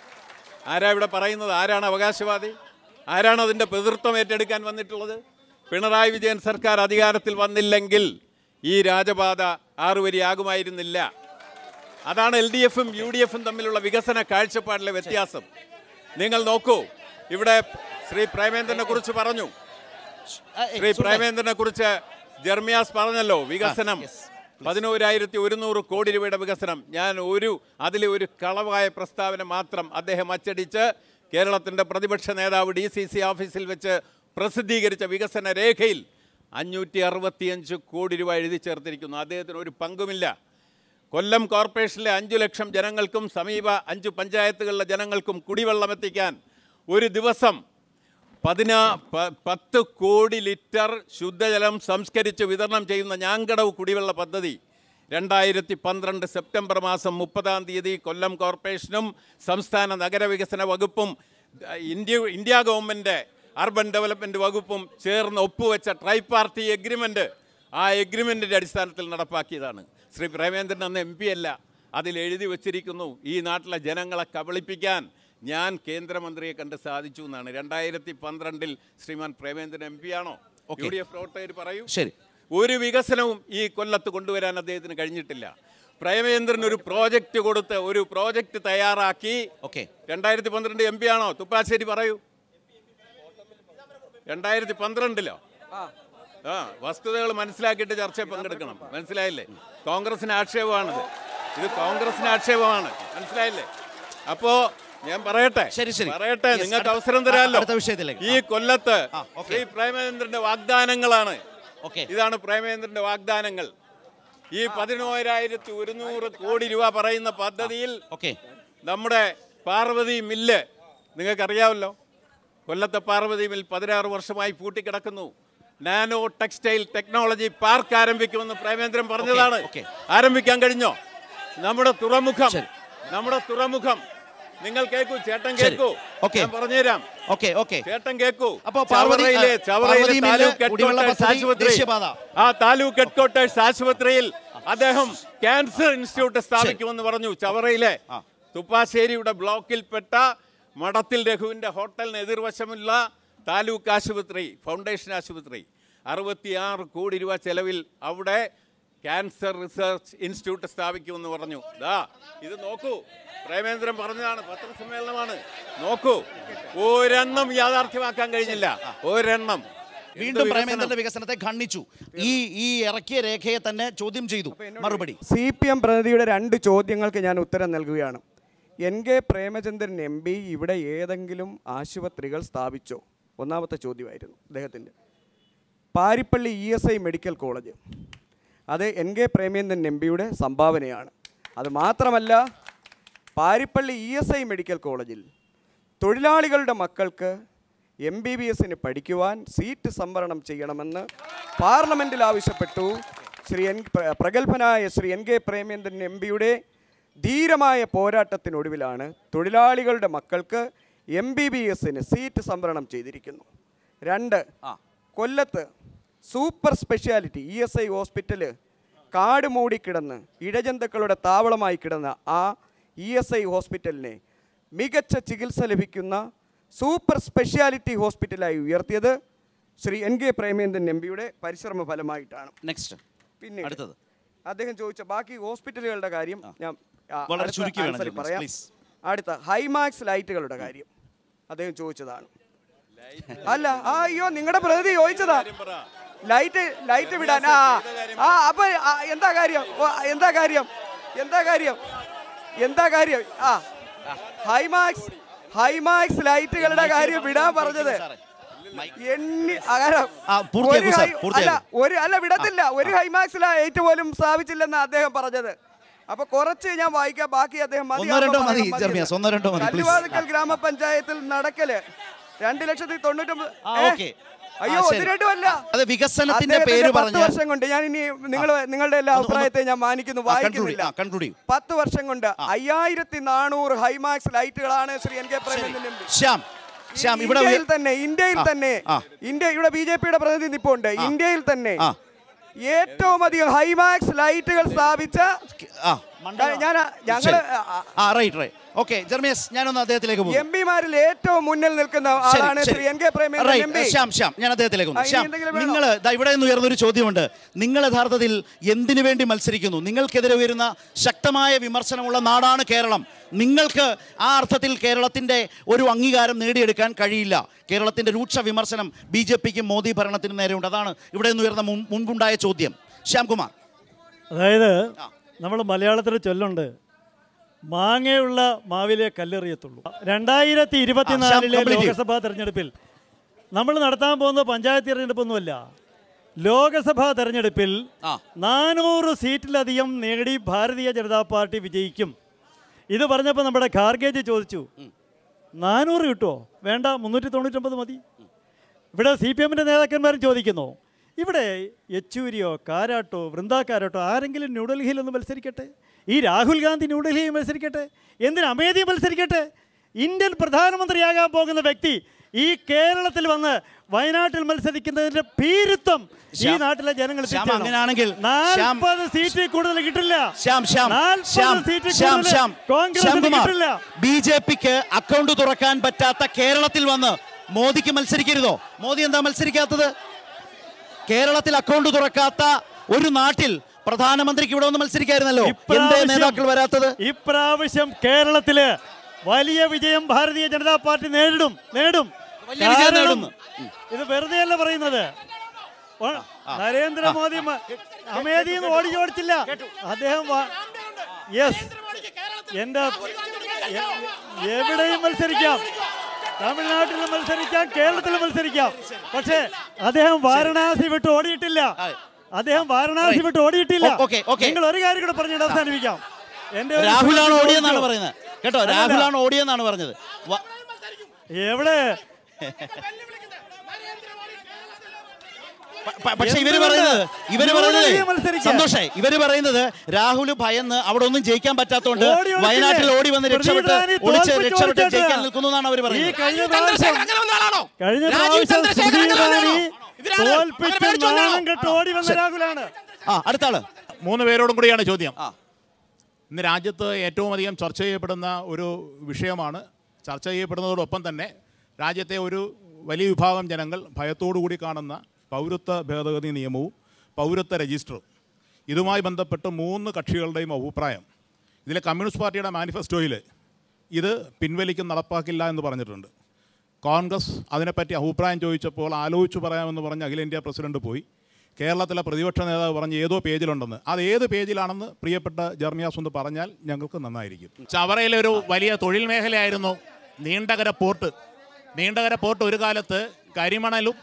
ആരാ ഇവിടെ പറയുന്നത് ആരാണ് അവകാശവാദി ആരാണ് അതിൻ്റെ പിതൃത്വം ഏറ്റെടുക്കാൻ വന്നിട്ടുള്ളത് പിണറായി വിജയൻ സർക്കാർ അധികാരത്തിൽ വന്നില്ലെങ്കിൽ ഈ രാജപാത ആറുവരിയാകുമായിരുന്നില്ല അതാണ് എൽ ഡി എഫും യു ഡി എഫും തമ്മിലുള്ള വികസന കാഴ്ചപ്പാടിലെ വ്യത്യാസം നിങ്ങൾ നോക്കൂ ഇവിടെ ശ്രീ പ്രേമേന്ദ്രനെ കുറിച്ച് പറഞ്ഞു ശ്രീ പ്രേമേന്ദ്രനെ കുറിച്ച് ജർമിയാസ് പറഞ്ഞല്ലോ വികസനം പതിനോരായിരത്തി ഒരുന്നൂറ് കോടി രൂപയുടെ വികസനം ഞാൻ ഒരു അതിലെ ഒരു കളവായ പ്രസ്താവന മാത്രം അദ്ദേഹം അച്ചടിച്ച് കേരളത്തിൻ്റെ പ്രതിപക്ഷ നേതാവ് ഡി സി സി ഓഫീസിൽ വെച്ച് പ്രസിദ്ധീകരിച്ച വികസന രേഖയിൽ അഞ്ഞൂറ്റി അറുപത്തിയഞ്ച് കോടി രൂപ എഴുതി ചേർത്തിരിക്കുന്നു അദ്ദേഹത്തിന് ഒരു പങ്കുമില്ല കൊല്ലം കോർപ്പറേഷനിലെ അഞ്ചു ലക്ഷം ജനങ്ങൾക്കും സമീപ അഞ്ച് പഞ്ചായത്തുകളിലെ ജനങ്ങൾക്കും കുടിവെള്ളം എത്തിക്കാൻ ഒരു ദിവസം പതിനാ പ- പത്ത് കോടി ലിറ്റർ ശുദ്ധജലം സംസ്കരിച്ച് വിതരണം ചെയ്യുന്ന ഞാങ്കടവ് കുടിവെള്ള പദ്ധതി രണ്ടായിരത്തി പന്ത്രണ്ട് സെപ്റ്റംബർ മാസം മുപ്പതാം തീയതി കൊല്ലം കോർപ്പറേഷനും സംസ്ഥാന നഗരവികസന വകുപ്പും ah, India India government urban development വകുപ്പും ചേർന്ന് ഒപ്പുവെച്ച ട്രൈ പാർട്ടി എഗ്രിമെൻറ്റ് ആ എഗ്രിമെൻറ്റിൻ്റെ അടിസ്ഥാനത്തിൽ നടപ്പാക്കിയതാണ് ശ്രീ പ്രേമേന്ദ്രൻ അന്ന് എം പി അല്ല അതിൽ എഴുതി വച്ചിരിക്കുന്നു ഈ നാട്ടിലെ ജനങ്ങളെ കബളിപ്പിക്കാൻ ഞാൻ കേന്ദ്രമന്ത്രിയെ കണ്ട് സാധിച്ചു എന്നാണ് രണ്ടായിരത്തി പന്ത്രണ്ടിൽ ശ്രീമാൻ പ്രേമേന്ദ്രൻ എം പി ആണോ Okay. യു ഡി എഫ് പ്രവർത്തകർ പറയൂ ശരി ഒരു വികസനവും ഈ കൊല്ലത്ത് കൊണ്ടുവരാൻ അദ്ദേഹത്തിന് കഴിഞ്ഞിട്ടില്ല പ്രേമേന്ദ്രൻ ഒരു പ്രോജക്റ്റ് കൊടുത്ത് ഒരു പ്രോജക്റ്റ് തയ്യാറാക്കി ഓക്കെ രണ്ടായിരത്തി പന്ത്രണ്ട് എം പി ആണോ തുപ്പാശ്ശേരി പറയൂ രണ്ടായിരത്തി പന്ത്രണ്ടിലോ ആ വസ്തുതകൾ മനസ്സിലാക്കിയിട്ട് ചർച്ചയിൽ പങ്കെടുക്കണം മനസ്സിലായില്ലേ കോൺഗ്രസിന് ആക്ഷേപമാണിത് ഇത് കോൺഗ്രസിന് ആക്ഷേപമാണ് മനസ്സിലായില്ലേ അപ്പോ ഞാൻ പറയട്ടെ ശരി, ശരി. പറയട്ടെ Yes, നിങ്ങൾക്ക് അടുത്ത- അവസരം തരാമല്ലോ അടുത്ത വിഷയത്തിലേക്ക്. ഈ കൊല്ലത്ത് ആ, okay. ശ്രീ പ്രേമേന്ദ്രന്റെ വാഗ്ദാനങ്ങളാണ് ഓക്കെ ഇതാണ് പ്രേമേന്ദ്രന്റെ വാഗ്ദാനങ്ങൾ ഈ പതിനോരായിരത്തി ഒരുന്നൂറ് കോടി രൂപ പറയുന്ന പദ്ധതിയിൽ ഓക്കെ നമ്മുടെ പാർവതി മില്ല് നിങ്ങൾക്കറിയാമല്ലോ കൊല്ലത്തെ പാർവതി മിൽ പതിനാറ് വർഷമായി പൂട്ടിക്കിടക്കുന്നു നാനോ ടെക്സ്റ്റൈൽ ടെക്നോളജി പാർക്ക് ആരംഭിക്കുമെന്ന് പ്രേമേന്ദ്രൻ പറഞ്ഞതാണ് ഓക്കേ. ആരംഭിക്കാൻ കഴിഞ്ഞോ നമ്മുടെ തുറമുഖം ശരി. നമ്മുടെ തുറമുഖം നിങ്ങൾ കേൾക്കൂ ചേട്ടൻ ശരി. കേൾക്കൂ ഓക്കേ. ഞാൻ പറഞ്ഞുതരാം ഓക്കെ ഓക്കെ ചേട്ടൻ കേൾക്കൂ അപ്പോ പാർവതി- ചവറയിലെ ആ, ചവറയിലെ പാർവതി മില്ല് താലൂക്ക് കുടിവെള്ള ഹെഡ്ക്വാർട്ടേഴ്സ് പദ്ധതി ആശുപത്രി ദേശീയപാത. ആ താലൂക്ക് ഹെഡ്ക്വാർട്ടേഴ്സ് ആശുപത്രിയിൽ അദ്ദേഹം ക്യാൻസർ ഇൻസ്റ്റിറ്റ്യൂട്ട് സ്ഥാപിക്കുമെന്ന് പറഞ്ഞു ചവറയിലെ ആ. തുപ്പാശ്ശേരിയുടെ ബ്ലോക്കിൽപ്പെട്ട മഠത്തിൽ രഘുവിൻ്റെ ഹോട്ടലിന് എതിർവശമുള്ള താലൂക്ക് ആശുപത്രി ഫൗണ്ടേഷൻ ആശുപത്രി അറുപത്തിയാറ് കോടി രൂപ ചെലവിൽ അവിടെ ക്യാൻസർ റിസർച്ച് ഇൻസ്റ്റിറ്റ്യൂട്ട് സ്ഥാപിക്കുമെന്ന് പറഞ്ഞു ദാ ഇത് നോക്കൂ പ്രേമേന്ദ്രൻ പറഞ്ഞതാണ് പത്രസമ്മേളനമാണ് നോക്കൂ ഒരെണ്ണം യാഥാർത്ഥ്യമാക്കാൻ കഴിഞ്ഞില്ല ഒരെണ്ണം എന്ത് വീണ്ടും വികസനം? പ്രേമേന്ദ്രന്റെ വികസനത്തെ ഖണ്ഡിച്ചു ഈ ഈ ഇറക്കിയ രേഖയെ തന്നെ ചോദ്യം ചെയ്തു മറുപടി സി പി എം പ്രതിനിധിയുടെ രണ്ട് ചോദ്യങ്ങൾക്ക് ഞാൻ ഉത്തരം നൽകുകയാണ് N K Premachandran M P ഇവിടെ ഏതെങ്കിലും ആശുപത്രികൾ സ്ഥാപിച്ചോ ഒന്നാമത്തെ ചോദ്യമായിരുന്നു അദ്ദേഹത്തിൻ്റെ Paripally E S I medical college അത് എൻ കെ പ്രേമേന്ദ്രൻ എം പിയുടെ സംഭാവനയാണ് അത് മാത്രമല്ല Paripally E S I medical കോളേജിൽ തൊഴിലാളികളുടെ മക്കൾക്ക് എം ബി ബി എസിന് പഠിക്കുവാൻ സീറ്റ് സംവരണം ചെയ്യണമെന്ന് പാർലമെൻറ്റിൽ ആവശ്യപ്പെട്ടു ശ്രീ എൻ പ്ര- പ്രഗത്ഭനായ Shri N K Premachandran M പിയുടെ ധീരമായ പോരാട്ടത്തിനൊടുവിലാണ് തൊഴിലാളികളുടെ മക്കൾക്ക് എം ബി ബി എസിന് സീറ്റ് സംവരണം ചെയ്തിരിക്കുന്നു രണ്ട് കൊല്ലത്ത് super speciality E S I hospital കാട് മൂടിക്കിടന്ന് ഇഴജന്തുക്കളുടെ താവളമായി കിടന്ന ആ ഇ എസ് ഐ ഹോസ്പിറ്റലിനെ മികച്ച ചികിത്സ ലഭിക്കുന്ന സൂപ്പർ സ്പെഷ്യാലിറ്റി ഹോസ്പിറ്റലായി ഉയർത്തിയത് Shri N K Premachandran M പിയുടെ പരിശ്രമ ഫലമായിട്ടാണ് നെക്സ്റ്റ് പിന്നെ അടുത്തത് അദ്ദേഹം ചോദിച്ച ബാക്കി ഹോസ്പിറ്റലുകളുടെ കാര്യം ഞാൻ ആ, വളരെ അടുത്ത ചുരുക്കി വേണം answer ൽ ജെർമീസ്, പറയാം please. അടുത്ത ഹൈമാക്സ് ലൈറ്റുകളുടെ കാര്യം അദ്ദേഹം ചോദിച്ചതാണ് അല്ല ആ അയ്യോ നിങ്ങളുടെ പ്രതിനിധി ചോദിച്ചതാ ലൈറ്റ് ലൈറ്റ് വിടാൻ ആ ആ അപ്പൊ ആ, എന്താ കാര്യം ഓ, എന്താ കാര്യം എന്താ കാര്യം എന്താ കാര്യം ആ ഹൈമാക്സ് ഹൈമാക്സ് ലൈറ്റുകളുടെ കാര്യം വിടാൻ പറഞ്ഞത് എണ്ണി അകാരം ആ, പൂർത്തിയാക്കൂ ഒരു സാർ, ഹൈ- അല്ല പൂർത്തിയാക്കൂ. ഒരു അല്ല വിടത്തില്ല ഒരു ഹൈമാക്സ് ലൈറ്റ് പോലും സ്ഥാപിച്ചില്ലെന്ന് അദ്ദേഹം പറഞ്ഞത് അപ്പൊ കുറച്ച് ഞാൻ വായിക്കാം ബാക്കി അദ്ദേഹം മതി ഒന്നോ രണ്ടോ ആകുമ്പോൾ മതി, പറയണം, ജെർമിയാസ്, മതി. ഒന്നോ രണ്ടോ മതി, please. കല്ലുവാതുക്കൽ ഗ്രാമപഞ്ചായത്തിൽ നടക്കല് രണ്ട് ലക്ഷത്തി തൊണ്ണൂറ്റൊമ്പത് ആ, ഏ? okay. അയ്യോ ആ, ശരി. ഒന്ന് രണ്ടും അല്ല അത് വികസനത്തിന്റെ അദ്ദേഹത്തിന്റെ പേര് പത്ത് പറഞ്ഞ് വർഷം കൊണ്ട് ഞാൻ ഇനി നിങ്ങൾ നിങ്ങളുടെ എല്ലാ ഒന്ന് ഒന്ന് അഭിപ്രായത്തെ ഞാൻ മാനിക്കുന്നു ആ, conclude വായിക്കുന്നില്ല ചെയ്യ്, ആ, conclude ചെയ്യ്. പത്ത് വർഷം കൊണ്ട് അയ്യായിരത്തി നാനൂറ് ഹൈമാക്സ് ലൈറ്റുകളാണ് Shri N K Premachandran M P Shyam Shyam ഇവിടെ ഇന്ത്യയിൽ ഉയ- തന്നെ ഇന്ത്യയിൽ ആ, തന്നെ ആ. ഇന്ത്യ ഇവിടെ ബി ജെ പിയുടെ പ്രതിനിധി നിപ്പുണ്ട് ഇന്ത്യയിൽ തന്നെ ആ. ഏറ്റവും അധികം ഹൈമാക്സ് ലൈറ്റുകൾ സ്ഥാപിച്ച ആ മണ്ഡലം. ഞാൻ ഞങ്ങള് ശരി. ആ റൈറ്റ് റൈറ്റ് ഓക്കെ ജെർമിയസ് ഞാനൊന്ന് അദ്ദേഹത്തിലേക്ക് പോകും എം പിമാരിൽ ഏറ്റവും മുന്നിൽ നിൽക്കുന്ന ആളാണ് Shri N K Premachandran M P Shyam Shyam ഞാൻ അദ്ദേഹത്തിലേക്ക് ആ, വന്നു ഇനി ശ്യാം എന്തെങ്കിലും വേണോ? നിങ്ങൾ ഇവിടെ നിന്ന് ഉയർന്നൊരു ചോദ്യമുണ്ട് നിങ്ങൾ യഥാർത്ഥത്തിൽ എന്തിനു വേണ്ടി മത്സരിക്കുന്നു നിങ്ങൾക്കെതിരെ ഉയരുന്ന ശക്തമായ വിമർശനമുള്ള നാടാണ് കേരളം നിങ്ങൾക്ക് ആ അർത്ഥത്തിൽ കേരളത്തിന്റെ ഒരു അംഗീകാരം നേടിയെടുക്കാൻ കഴിയില്ല കേരളത്തിന്റെ രൂക്ഷ വിമർശനം ബി ജെ പിക്കും മോദി ഭരണത്തിനും നേരെയുണ്ട് അതാണ് ഇവിടെ നിന്ന് ഉയർന്ന മുൻ- മുൻപുണ്ടായ ചോദ്യം ശ്യാംകുമാർ അതായത് നമ്മൾ മലയാളത്തിൽ ചൊല്ലുണ്ട് മാങ്ങയുള്ള മാവിലെ കല്ലെറിയത്തുള്ളൂ രണ്ടായിരത്തി ഇരുപത്തിനാലിലെ complete ചെയ്യൂ. ലോക്സഭാ തെരഞ്ഞെടുപ്പിൽ നമ്മൾ നടത്താൻ പോകുന്ന പഞ്ചായത്ത് തെരഞ്ഞെടുപ്പൊന്നുമല്ല ലോകസഭാ തെരഞ്ഞെടുപ്പിൽ ആ. നാനൂറ് സീറ്റിലധികം നേടി ഭാരതീയ ജനതാ പാർട്ടി വിജയിക്കും ഇത് പറഞ്ഞപ്പോൾ നമ്മുടെ ഖാർഗേജ് ചോദിച്ചു നാനൂറ് കിട്ടുമോ വേണ്ട മുന്നൂറ്റി തൊണ്ണൂറ്റൊമ്പത് മതി ഇവിടെ സി പി എമ്മിൻ്റെ നേതാക്കന്മാരും ചോദിക്കുന്നു ഇവിടെ യെച്ചൂരിയോ കാരാട്ടോ വൃന്ദാ കാരാട്ടോ ആരെങ്കിലും ന്യൂഡൽഹിയിൽ ഒന്ന് മത്സരിക്കട്ടെ ഈ രാഹുൽ ഗാന്ധി ന്യൂഡൽഹിയിൽ മത്സരിക്കട്ടെ എന്തിന് അമേധി മത്സരിക്കട്ടെ ഇന്ത്യൻ പ്രധാനമന്ത്രിയാകാൻ പോകുന്ന വ്യക്തി ഈ കേരളത്തിൽ വന്ന് വയനാട്ടിൽ മത്സരിക്കുന്നതിന്റെ ഭീരുത്വം ഈ ശ്യാം, നാട്ടിലെ ജനങ്ങൾ ശ്യാം, അങ്ങനെയാണെങ്കിൽ ശ്യാം- നാൽപ്പത് സീറ്റ് കൂടുതൽ കിട്ടില്ല ശ്യാം ശ്യാം നാൽപ്പത് ശ്യാം സീറ്റ് ശ്യാം കൂടുതൽ ശ്യാം കോൺഗ്രസിന് ശ്യാംകുമാർ കിട്ടില്ല ബി ജെ പിക്ക് അക്കൗണ്ട് തുറക്കാൻ പറ്റാത്ത കേരളത്തിൽ വന്ന് മോദിക്ക് മത്സരിക്കരുതോ മോദി എന്താ മത്സരിക്കാത്തത് കേരളത്തിൽ അക്കൗണ്ട് തുറക്കാത്ത ഒരു നാട്ടിൽ പ്രധാനമന്ത്രിക്ക് ഇവിടെ ഒന്ന് മത്സരിക്കായിരുന്നല്ലോ എന്തേ ഇപ്രാവശ്യം- നേതാക്കൾ വരാത്തത് ഇപ്രാവശ്യം കേരളത്തില് വലിയ വിജയം ഭാരതീയ ജനതാ പാർട്ടി നേരിടും നേടും വലിയ വിജയം കാരണം നേടുന്നു. ഇത് വെറുതെ അല്ല പറയുന്നത് ഓ, നരേന്ദ്രമോദി മ- അമേധിയിൽ നിന്ന് ഓടി ഓടിച്ചില്ല അദ്ദേഹം യെസ് എന്റെ എ- എവിടെയും മത്സരിക്കാം തമിഴ്നാട്ടിൽ മത്സരിക്കാം കേരളത്തിൽ മത്സരിക്കാം പക്ഷേ അദ്ദേഹം വാരണാസി വിട്ട് ഓടിയിട്ടില്ല അദ്ദേഹം വാരണാസി വിട്ട് ഓടിയിട്ടില്ല ഓ- ഓക്കേ, ഓക്കേ. നിങ്ങൾ ഒരു കാര്യം കൂടെ പറഞ്ഞിട്ട് അവസാനിപ്പിക്കാം എന്റെ ഒരു രാഹുലാണ് സുഹൃത്ത് ഓടിയെന്നാണ് ചോദിച്ചു. പറയുന്നത് കേട്ടോ അല്ലല്ല. രാഹുലാണ് ഓടിയെന്നാണ് പറഞ്ഞത് വ- എവിടെ പ- പ- പക്ഷെ ഇവര് എന്തുകൊണ്ട്? പറയുന്നത് ഇവര് പറയുന്നത് ന്യൂഡൽഹിയിൽ മത്സരിക്കാൻ. സന്തോഷേ ഇവര് പറയുന്നത് രാഹുൽ ഭയന്ന് അവിടെ ഒന്നും ജയിക്കാൻ പറ്റാത്തോണ്ട് ഓടി ഒളിച്ചില്ലേ? വയനാട്ടിൽ ഓടി വന്ന് രക്ഷപ്പെട്ട് സ്മൃതി ഇറാനി ഒളിച്ച് തോൽപ്പിച്ച് രക്ഷപ്പെട്ട് ഓടിച്ചിട്ട്. ജയിക്കാൻ നിൽക്കുന്നു എന്നാണ് അവർ ഈ പറയുന്നത് കഴിഞ്ഞ പ്രാവശ്യം കഴിഞ്ഞ രാജീവ് പ്രാവശ്യം ചന്ദ്രശേഖരൻ സ്മൃതി അങ്ങനെ ഇറാനി വന്നതാണോ? ഇവരാണ്. തോൽപ്പിച്ച് അവരെ പേടിച്ച് വന്നതാണോ? നാണം കെട്ട് ഓടി വന്ന രാഹുലാണ് ആ അടുത്ത ആള് മൂന്ന് പേരോടും കൂടിയാണ് ചോദ്യം ആ. ഇന്ന് രാജ്യത്ത് ഏറ്റവും അധികം ചർച്ച ചെയ്യപ്പെടുന്ന ഒരു വിഷയമാണ് ചർച്ച ചെയ്യപ്പെടുന്നതോടൊപ്പം തന്നെ രാജ്യത്തെ ഒരു വലിയ വിഭാഗം ജനങ്ങൾ ഭയത്തോടു കൂടി കാണുന്ന പൗരത്വ ഭേദഗതി നിയമവും പൗരത്വ രജിസ്റ്ററും ഇതുമായി ബന്ധപ്പെട്ട് മൂന്ന് കക്ഷികളുടെയും അഭിപ്രായം ഇതിലെ കമ്മ്യൂണിസ്റ്റ് പാർട്ടിയുടെ മാനിഫെസ്റ്റോയിൽ ഇത് പിൻവലിക്കും നടപ്പാക്കില്ല എന്ന് പറഞ്ഞിട്ടുണ്ട് കോൺഗ്രസ് അതിനെപ്പറ്റി അഭിപ്രായം ചോദിച്ചപ്പോൾ ആലോചിച്ച് പറയാമെന്ന് പറഞ്ഞ് അഖിലേന്ത്യാ പ്രസിഡന്റ് പോയി കേരളത്തിലെ പ്രതിപക്ഷ നേതാവ് പറഞ്ഞ് ഏതോ പേജിലുണ്ടെന്ന് അത് ഏത് പേജിലാണെന്ന് പ്രിയപ്പെട്ട ജർമിയാസ് ഒന്ന് പറഞ്ഞാൽ ഞങ്ങൾക്ക് നന്നായിരിക്കും ചവറയിലെ ഒരു വലിയ തൊഴിൽ മേഖലയായിരുന്നു നീണ്ടകര പോർട്ട് നീണ്ടകര പോർട്ട് ഒരു കാലത്ത് കരിമണലും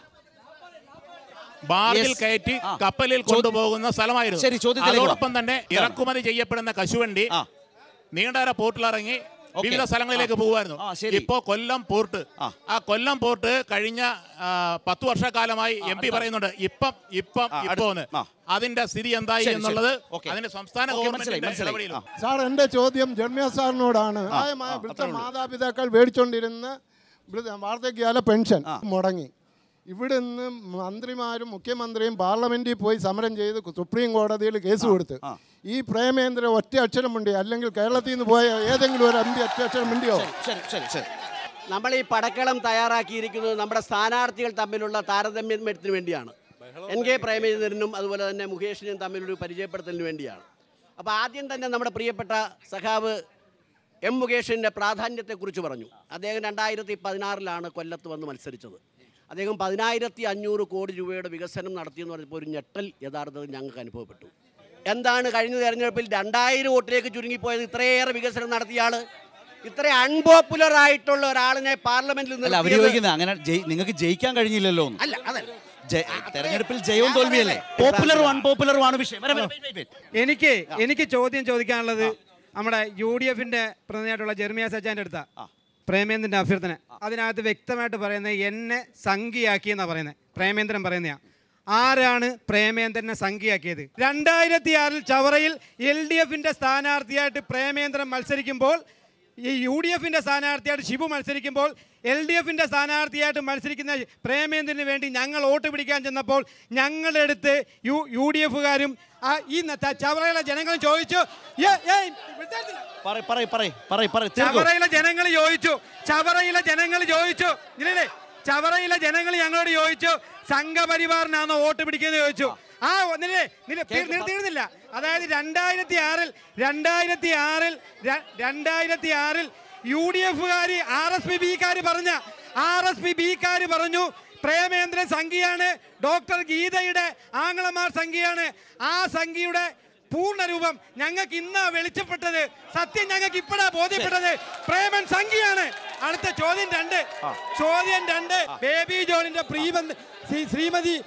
ബാറിൽ Yes. കയറ്റി ആ. കപ്പലിൽ ചോദ്യം- കൊണ്ടുപോകുന്ന സ്ഥലമായിരുന്നു ശരി, ചോദ്യത്തിലേക്ക് വാ. അതോടൊപ്പം തന്നെ ഇറക്കുമതി ചെയ്യപ്പെടുന്ന കശുവണ്ടി ആ. നീണ്ടകര പോർട്ടിലിറങ്ങി ഓക്കേ. വിവിധ സ്ഥലങ്ങളിലേക്ക് ആ. പോകുമായിരുന്നു ആ, ശരി. ഇപ്പോ കൊല്ലം പോർട്ട് ആ. ആ കൊല്ലം പോർട്ട് കഴിഞ്ഞ ആ, പത്ത് വർഷക്കാലമായി എം പി പറയുന്നുണ്ട് ഇപ്പം ഇപ്പം ആ, ഇപ്പൊ അടുത്ത- എന്ന് ആ. അതിന്റെ സ്ഥിതി എന്തായി ശരി, ശരി. എന്നുള്ളത് ഓക്കേ. അതിന്റെ സംസ്ഥാന ഓക്കേ, മനസ്സിലായി, ഗവൺമെന്റിന്റെ മനസ്സിലായി. ഇടപെടലും ആ. സാർ എൻ്റെ ചോദ്യം ജർമ്മിയ സാറിനോടാണ് പ്രായമായ വൃദ്ധ മാതാപിതാക്കൾ മേടിച്ചുകൊണ്ടിരുന്ന വൃദ്ധ- വാർദ്ധക്യകാല പെൻഷൻ മുടങ്ങി ഇവിടുന്ന് മന്ത്രിമാരും മുഖ്യമന്ത്രിയും പാർലമെന്റിൽ പോയി സമരം ചെയ്ത് സുപ്രീം കോടതിയിൽ കേസ് കൊടുത്ത് ഈ പ്രേമേന്ദ്ര ഒറ്റ അക്ഷരമുണ്ടി അല്ലെങ്കിൽ കേരളത്തിൽ നിന്ന് പോയ ഏതെങ്കിലും ഒരു എം പി ഒറ്റ അക്ഷരമുണ്ടിയോ ശരി ശരി ശരി നമ്മൾ ഈ പടക്കളം തയ്യാറാക്കിയിരിക്കുന്നത് നമ്മുടെ സ്ഥാനാർത്ഥികൾ തമ്മിലുള്ള താരതമ്യത്തിന് വേണ്ടിയാണ് എൻ കെ പ്രേമചന്ദ്രനും അതുപോലെ തന്നെ മുകേഷിനും തമ്മിലൊരു പരിചയപ്പെടുത്തലിന് വേണ്ടിയാണ് അപ്പോൾ ആദ്യം തന്നെ നമ്മുടെ പ്രിയപ്പെട്ട സഖാവ് എം മുകേഷിൻ്റെ പ്രാധാന്യത്തെക്കുറിച്ച് പറഞ്ഞു അദ്ദേഹം രണ്ടായിരത്തി പതിനാറിലാണ് കൊല്ലത്ത് വന്ന് മത്സരിച്ചത് അദ്ദേഹം പതിനായിരത്തി അഞ്ഞൂറ് കോടി രൂപയുടെ വികസനം നടത്തിയെന്ന് പറഞ്ഞപ്പോൾ ഒരു ഞെട്ടൽ യഥാർത്ഥത്തിൽ ഞങ്ങൾക്ക് അനുഭവപ്പെട്ടു എന്താണ് കഴിഞ്ഞ തെരഞ്ഞെടുപ്പിൽ രണ്ടായിരം വോട്ടിലേക്ക് ചുരുങ്ങിപ്പോയത് ഇത്രയേറെ വികസനം നടത്തിയ ആള് ഇത്ര അൺപോപ്പുലർ ആയിട്ടുള്ള ഒരാളിനെ പാർലമെന്റിൽ അല്ല അവർ നിർത്തിയത് ചോദിക്കുന്നത് അങ്ങനെ ജയി- നിങ്ങൾക്ക് ജയിക്കാൻ കഴിഞ്ഞില്ലല്ലോ എന്ന്. അല്ല അതല്ല ജയ- തെരഞ്ഞെടുപ്പിൽ ജയവും തോൽവിയല്ലേ പോപ്പുലറും അൺപോപ്പുലറും ആണ് വിഷയം വരെ, വരെ, wait, wait. എനിക്ക് എനിക്ക് ചോദ്യം ചോദിക്കാനുള്ളത് നമ്മുടെ യു ഡി എഫിന്റെ പ്രതിനിധിയായിട്ടുള്ള ജെർമിയ സജാന്റെ അടുത്ത പ്രേമേന്ദ്രന്റെ അഭ്യർത്ഥന അതിനകത്ത് വ്യക്തമായിട്ട് പറയുന്നത് എന്നെ സംഖ്യയാക്കി എന്നാ പറയുന്നത് പ്രേമേന്ദ്രൻ പറയുന്നതാ ആരാണ് പ്രേമേന്ദ്രനെ സംഖ്യയാക്കിയത് രണ്ടായിരത്തി ആറിൽ ചവറയിൽ എൽ ഡി എഫിന്റെ സ്ഥാനാർത്ഥിയായിട്ട് പ്രേമേന്ദ്രൻ മത്സരിക്കുമ്പോൾ ഈ യു ഡി എഫിന്റെ സ്ഥാനാർത്ഥിയായിട്ട് ഷിബു മത്സരിക്കുമ്പോൾ എൽ ഡി എഫിന്റെ സ്ഥാനാർത്ഥിയായിട്ട് മത്സരിക്കുന്ന പ്രേമേന്ദ്രന് വേണ്ടി ഞങ്ങൾ വോട്ട് പിടിക്കാൻ ചെന്നപ്പോൾ ഞങ്ങളുടെ അടുത്ത് യു യു ഡി എഫുകാരും ഈ ന- ത- ചവറയിലെ ജനങ്ങളും ചോദിച്ചു "ഏ, ഏയ്, വിട്ടേച്ചില്ല." പറയ്, പറയ്, പറയ്, പറയ്, പറയ്, തീർക്കൂ. ചവറയിലെ ജനങ്ങൾ ചോദിച്ചു ചവറയിലെ ജനങ്ങൾ ചോദിച്ചു ഇല്ലേ ചവറയിലെ ജനങ്ങൾ ഞങ്ങളോട് ചോദിച്ചു സംഘപരിവാറിനാണോ വോട്ട് പിടിക്കുന്നത് ചോദിച്ചു ആ ഒന്നില്ലേ തീർന്നില്ല അതായത് രണ്ടായിരത്തി ആറിൽ രണ്ടായിരത്തി ആറിൽ ര- രണ്ടായിരത്തി ആറിൽ യു ഡി എഫുകാർ ആർ എസ് പി ബിക്കാര് പറഞ്ഞ ആർ എസ് പി ബിക്കാര് പറഞ്ഞു പ്രേമേന്ദ്രൻ സംഖ്യയാണ് ഡോക്ടർ ഗീതയുടെ ആങ്ങളമാർ സംഖ്യയാണ് ആ സംഖ്യയുടെ പൂർണ്ണരൂപം ഞങ്ങൾക്ക് ഇന്നാ വെളിച്ചപ്പെട്ടത് സത്യം ഞങ്ങൾക്ക് ഇപ്പോഴാ ബോധ്യപ്പെട്ടത് പ്രേമൻ സംഖ്യയാണ് അടുത്ത ചോദ്യം രണ്ട് ചോദ്യം രണ്ട് ബേബി ജോണിന്റെ പ്രീബന്ധ ശ്രീ- ശ്രീമതി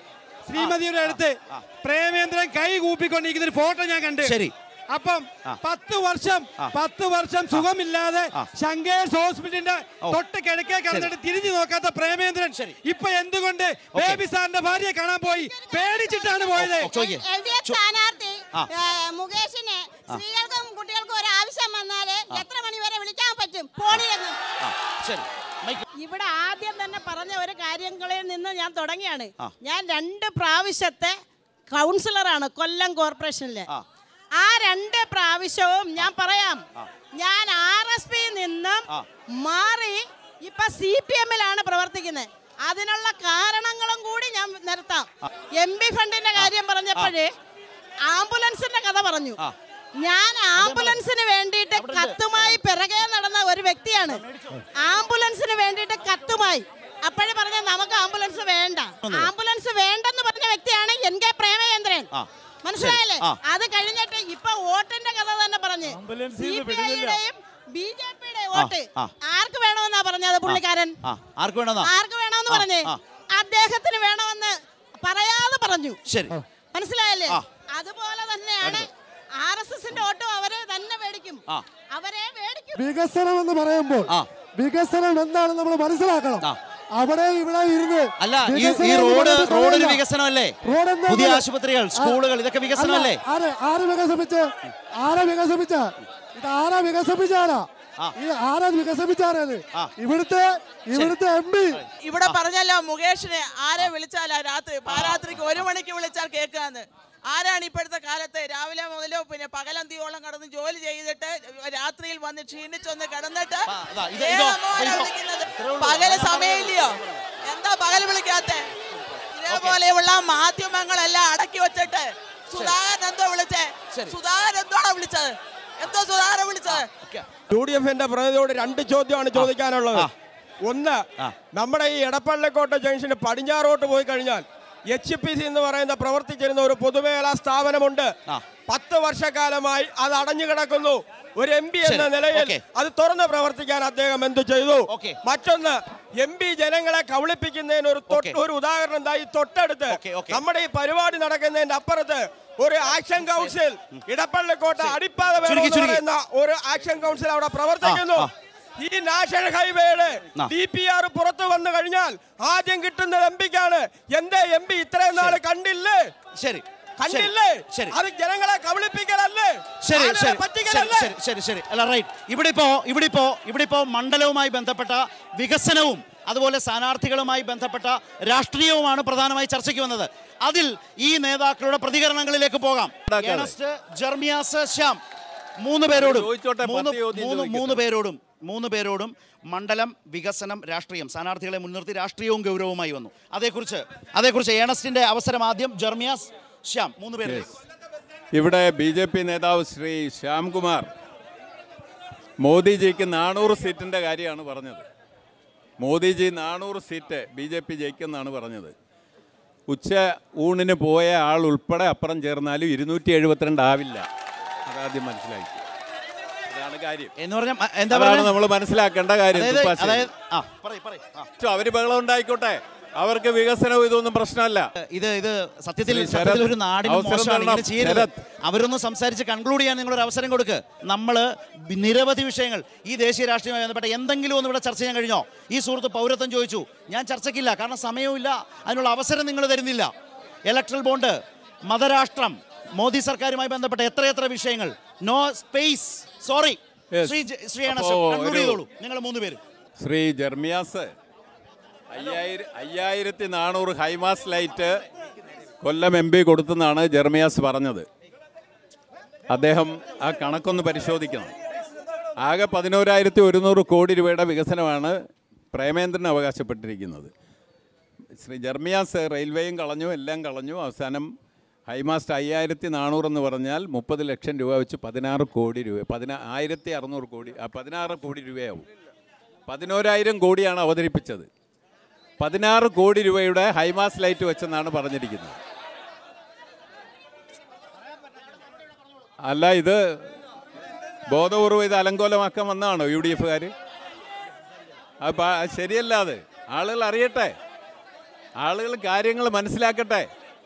ശ്രീമതിയുടെ അടുത്ത് പ്രേമേന്ദ്രൻ കൈ കൂപ്പിക്കൊണ്ടിരിക്കുന്ന ഒരു ഫോട്ടോ ഞാൻ കണ്ട് ശരി. അപ്പം ആ. പത്ത് വർഷം ആ. പത്ത് വർഷം സുഖമില്ലാതെ ആ. ശങ്കേഴ്സ് ഹോസ്പിറ്റലിന്റെ ഓ. തൊട്ട് കിഴക്കേ കിടന്നിട്ട് തിരിഞ്ഞു നോക്കാത്ത പ്രേമേന്ദ്രൻ ഇപ്പൊ എന്തുകൊണ്ട് ബേബി സാറിന്റെ ഭാര്യയെ കാണാൻ പോയി പേടിച്ചിട്ടാണ് പോയത് എൽ ഡി എഫ് സ്ഥാനാർത്ഥി ആ. ഏ, മുകേഷിന് സ്ത്രീകൾക്കും കുട്ടികൾക്കും ഒരു ആവശ്യം വന്നാല് എത്ര മണി വരെ വിളിക്കാൻ പറ്റും ഫോണിലെന്ന് ശരി ഇവിടെ ആദ്യം തന്നെ പറഞ്ഞ ഒരു കാര്യങ്ങളിൽ നിന്ന് ഞാൻ തുടങ്ങിയാണ് ആ. ഞാൻ രണ്ട് പ്രാവശ്യത്തെ കൗൺസിലറാണ് കൊല്ലം കോർപ്പറേഷനിലെ ആ. ആ രണ്ട് പ്രാവശ്യവും ഞാൻ പറയാം ഞാൻ ആർ എസ് പി നിന്നും ആ. മാറി ഇപ്പൊ സി പി എമ്മിലാണ് പ്രവർത്തിക്കുന്നത് അതിനുള്ള കാരണങ്ങളും കൂടി ഞാൻ നിർത്താം എം പി ഫണ്ടിന്റെ കാര്യം പറഞ്ഞപ്പോഴേ ആംബുലൻസിന്റെ കഥ പറഞ്ഞു ആ. ഞാൻ ആംബുലൻസിന് വേണ്ടിയിട്ട് കത്തുമായി പിറകെ നടന്ന ഒരു വ്യക്തിയാണ് ആംബുലൻസിന് വേണ്ടിയിട്ട് കത്തുമായി അപ്പോഴേ പറഞ്ഞ നമുക്ക് ആംബുലൻസ് വേണ്ട ആംബുലൻസ് വേണ്ടെന്ന് പറഞ്ഞ വ്യക്തിയാണ് എൻ കെ പ്രേമചന്ദ്രൻ ആ. മനസ്സിലായല്ലേ ആ. അത് കഴിഞ്ഞിട്ട് ഇപ്പൊ വോട്ടിന്റെ കഥ തന്നെ പറഞ്ഞ് ആംബുലൻസിൽ സി നിന്ന് പി വിടുന്നില്ല. ഐയുടെയും ബി ജെ പിയുടെ വോട്ട് ആ. ആർക്ക് വേണമെന്നാ പറഞ്ഞത് പുള്ളിക്കാരൻ ആ ആർക്ക് വേണമെന്നാ ആർക്ക് വേണമെന്ന് ആ, പറഞ്ഞേ ആ. അദ്ദേഹത്തിന് വേണമെന്ന് പറയാതെ പറഞ്ഞു ശരി മനസ്സിലായല്ലേ ആ. അതുപോലെ തന്നെയാണ് ആർ എസ് എസിന്റെ വോട്ടും അവര് തന്നെ മേടിക്കും ആ. അവരെ മേടിക്കും വികസനം എന്ന് പറയുമ്പോൾ ആ. വികസനം എന്താണെന്ന് നമ്മൾ മനസ്സിലാക്കണം ആ. അവിടെ ഇവിടെ ഇരുന്ന് അല്ല ഈ വികസനം ഈ എന്ന് റോഡ് പറഞ്ഞിട്ട് റോഡ് ഒരു കാര്യമില്ല. വികസനമല്ലേ റോഡ് എന്താ പുതിയ ഇത്? ആശുപത്രികൾ ആ, സ്കൂളുകൾ ഇതൊക്കെ വികസനമല്ലേ അല്ല, ആര് ആര് വികസിപ്പിച്ച് ആരാ വികസിപ്പിച്ച ഇത് ആരാ വികസിപ്പിച്ചാരാ ആ. ഈ ആരാ വികസിപ്പിച്ചാരത് ഇവിടുത്തെ ഇവിടുത്തെ എം പി ഇവിടെ പറഞ്ഞല്ലോ മുകേഷിനെ ആരെ വിളിച്ചാലാ രാത്രി പാരാത്രിക്ക് ഒരു മണിക്ക് വിളിച്ചാൽ കേൾക്കാന്ന് ആരാണ് ഇപ്പോഴത്തെ കാലത്ത് രാവിലെ മുതലോ പിന്നെ പകലന്തിയോളം കടന്ന് ജോലി ചെയ്തിട്ട് രാത്രിയിൽ വന്ന് ക്ഷീണിച്ചൊന്ന് കിടന്നിട്ട് അതാ, ഇത് ഏത് ഇതോ, അമ്മമാരാ ഇതോ. വിളിക്കുന്നത്? പകല് സമയമില്ലയോ എന്താ പകൽ വിളിക്കാത്തെ ഇതേപോലെയുള്ള മാധ്യമങ്ങളെല്ലാം അടക്കി വെച്ചിട്ട് സുധാകരൻ എന്തോ വിളിച്ചേ സുധാകരൻ എന്തോടാ വിളിച്ചത് എന്തോ സുധാകരൻ വിളിച്ചത് യു ഡി എഫിന്റെ പ്രതിനിധിയോട് രണ്ട് ചോദ്യമാണ് ചോദിക്കാനുള്ളത് ഒന്ന് നമ്മുടെ ഈ എടപ്പള്ളിക്കോട്ട ജംഗ്ഷന് പടിഞ്ഞാറോട്ട് പോയി കഴിഞ്ഞാൽ എച്ച് പി സി എന്ന് പറയുന്ന പ്രവർത്തിച്ചിരുന്ന ഒരു പൊതുമേഖലാ സ്ഥാപനമുണ്ട് പത്ത് വർഷക്കാലമായി അത് അടഞ്ഞു കിടക്കുന്നു ഒരു എം പി എന്ന ശരി, നിലയിൽ ഓക്കേ. അത് തുറന്ന് പ്രവർത്തിക്കാൻ അദ്ദേഹം എന്ത് ചെയ്തു മറ്റൊന്ന് എം പി ജനങ്ങളെ കബളിപ്പിക്കുന്നതിന് ഒരു തൊട്ട് ഒരു ഉദാഹരണം എന്താ ഈ തൊട്ടടുത്ത് നമ്മുടെ ഈ പരിപാടി നടക്കുന്നതിന്റെ അപ്പുറത്ത് ഒരു ആക്ഷൻ കൗൺസിൽ ഇടപ്പള്ളിക്കോട്ട അടിപ്പാത വേണം ചുരുക്കി, എന്ന് ചുരുക്കി. പറയുന്ന ഒരു ആക്ഷൻ കൗൺസിൽ അവിടെ പ്രവർത്തിക്കുന്നു ആ, ഈ നാഷണൽ ഹൈവേയുടെ ആ. ഡി പി ആർ പുറത്തു വന്നു കഴിഞ്ഞാൽ ആദ്യം കിട്ടുന്നത് എം പിക്കാണ് എന്റെ എം പി ഇത്രയും നാള് കണ്ടില്ലേ ശരി കണ്ടില്ലേ ശരി. അത് ജനങ്ങളെ കബളിപ്പിക്കലല്ലേ ശരി ആളുകളെ ശരി ശരി പറ്റിക്കലല്ലേ ശരി ശരി ശരി അല്ല റൈറ്റ് ഇവിടെ ഇപ്പോ ഇവിടെ ഇപ്പോ ഇവിടെ ഇപ്പോ മണ്ഡലവുമായി ബന്ധപ്പെട്ട വികസനവും അതുപോലെ സ്ഥാനാർത്ഥികളുമായി ബന്ധപ്പെട്ട രാഷ്ട്രീയവുമാണ് പ്രധാനമായി ചർച്ചയ്ക്ക് വന്നത് അതിൽ ഈ നേതാക്കളുടെ പ്രതികരണങ്ങളിലേക്ക് പോകാം ഏണസ്റ്റ്, ജെർമിയാസ് ശ്യാം മൂന്ന് പേരോടും ചോദിച്ചോട്ടെ, മൂന്ന് പത്ത് ചോദ്യം മൂന്ന് ചോദിക്കട്ടെ. മൂന്ന് പേരോടും മൂന്ന് പേരോടും മണ്ഡലം വികസനം രാഷ്ട്രീയം സ്ഥാനാർത്ഥികളെ മുൻനിർത്തി രാഷ്ട്രീയവും ഗൗരവവുമായി വന്നു അതേക്കുറിച്ച് അതേക്കുറിച്ച് ഏണസ്റ്റിന്റെ അവസരം ആദ്യം ജെർമിയാസ് ശ്യാം മൂന്ന് പേര് ഇവിടെ ബി ജെ പി നേതാവ് ശ്രീ ശ്യാംകുമാർ മോദിജിക്ക് നാനൂറ് സീറ്റിൻ്റെ കാര്യമാണ് പറഞ്ഞത് മോദിജി നാനൂറ് സീറ്റ് ബി ജെ പി ജയിക്കുമെന്നാണ് പറഞ്ഞത് ഉച്ച ഊണിന് പോയ ആൾ ഉൾപ്പെടെ അപ്പുറം ചേർന്നാലും ഇരുന്നൂറ്റി എഴുപത്തിരണ്ട് ആവില്ല അതാദ്യം മനസ്സിലാക്കി അതാണ് കാര്യം എന്ന് പറഞ്ഞാൽ എന്താ അതാണ് പറഞ്ഞത്? നമ്മൾ മനസ്സിലാക്കേണ്ട കാര്യം അതായത് തുപ്പാശ്ശേരി. അതായത് ആ പറയ് പറയ് ആ. അവര് ബഹളം ഉണ്ടായിക്കോട്ടെ അവർക്ക് വികസനവും ഇതൊന്നും പ്രശ്നമല്ല ഇത് ഇത് സത്യത്തിൽ ശ്രീ സത്യത്തിൽ ശരത് ഒരു നാടിന് അവസരം മോശമാണ് തരണം. ഇങ്ങനെ ചെയ്യരുത് ശരത്. അവരൊന്ന് സംസാരിച്ച് കൺക്ലൂഡ് ചെയ്യാൻ നിങ്ങളൊരു അവസരം കൊടുക്ക് നമ്മൾ നിരവധി വിഷയങ്ങൾ ഈ ദേശീയ രാഷ്ട്രീയവുമായി ബന്ധപ്പെട്ട എന്തെങ്കിലും ഒന്ന് ഇവിടെ ചർച്ച ചെയ്യാൻ കഴിഞ്ഞോ ഈ സുഹൃത്ത് പൗരത്വം ചോദിച്ചു ഞാൻ ചർച്ചയ്ക്കില്ല കാരണം സമയവുമില്ല അതിനുള്ള അവസരം നിങ്ങൾ തരുന്നില്ല ഇലക്ട്രൽ ബോണ്ട് മതരാഷ്ട്രം മോദി സർക്കാരുമായി ബന്ധപ്പെട്ട എത്രയെത്ര വിഷയങ്ങൾ no space sorry Yes. Shri ജ- ശ്രീ അപ്പോ കൺക്ലൂഡ് ഒരു- ചെയ്തോളൂ നിങ്ങൾ മൂന്ന് പേര് ശ്രീ ജെർമിയാസ് അയ്യായിരം അയ്യായിരത്തി നാനൂറ് high mast light Kollam M P കൊടുത്തെന്നാണ് ജെർമിയാസ് പറഞ്ഞത് അദ്ദേഹം ആ കണക്കൊന്ന് പരിശോധിക്കണം ആകെ പതിനോരായിരത്തി ഒരുന്നൂറ് കോടി രൂപയുടെ വികസനമാണ് പ്രേമേന്ദ്രൻ അവകാശപ്പെട്ടിരിക്കുന്നത് ശ്രീ ജെർമിയാസ് റെയിൽവേയും കളഞ്ഞു എല്ലാം കളഞ്ഞു അവസാനം ഹൈമാസ്റ്റ് അയ്യായിരത്തി നാനൂറെന്ന് പറഞ്ഞാൽ മുപ്പത് ലക്ഷം രൂപ വെച്ച് പതിനാറ് കോടി രൂപ പതിനാ ആയിരത്തി അറുന്നൂറ് കോടി ആ, പതിനാറ് കോടി രൂപയാവും പതിനോരായിരം കോടിയാണ് അവതരിപ്പിച്ചത് പതിനാറ് കോടി രൂപയുടെ ഹൈമാസ് ലൈറ്റ് വെച്ചെന്നാണ് പറഞ്ഞിരിക്കുന്നത് അല്ല ഇത് ബോധപൂർവ്വം ഇത് അലങ്കോലമാക്കാൻ വന്നതാണോ യു ഡി എഫുകാർ അത് പ- ശരിയല്ല അത് ആളുകൾ അറിയട്ടെ ആളുകൾ കാര്യങ്ങൾ മനസ്സിലാക്കട്ടെ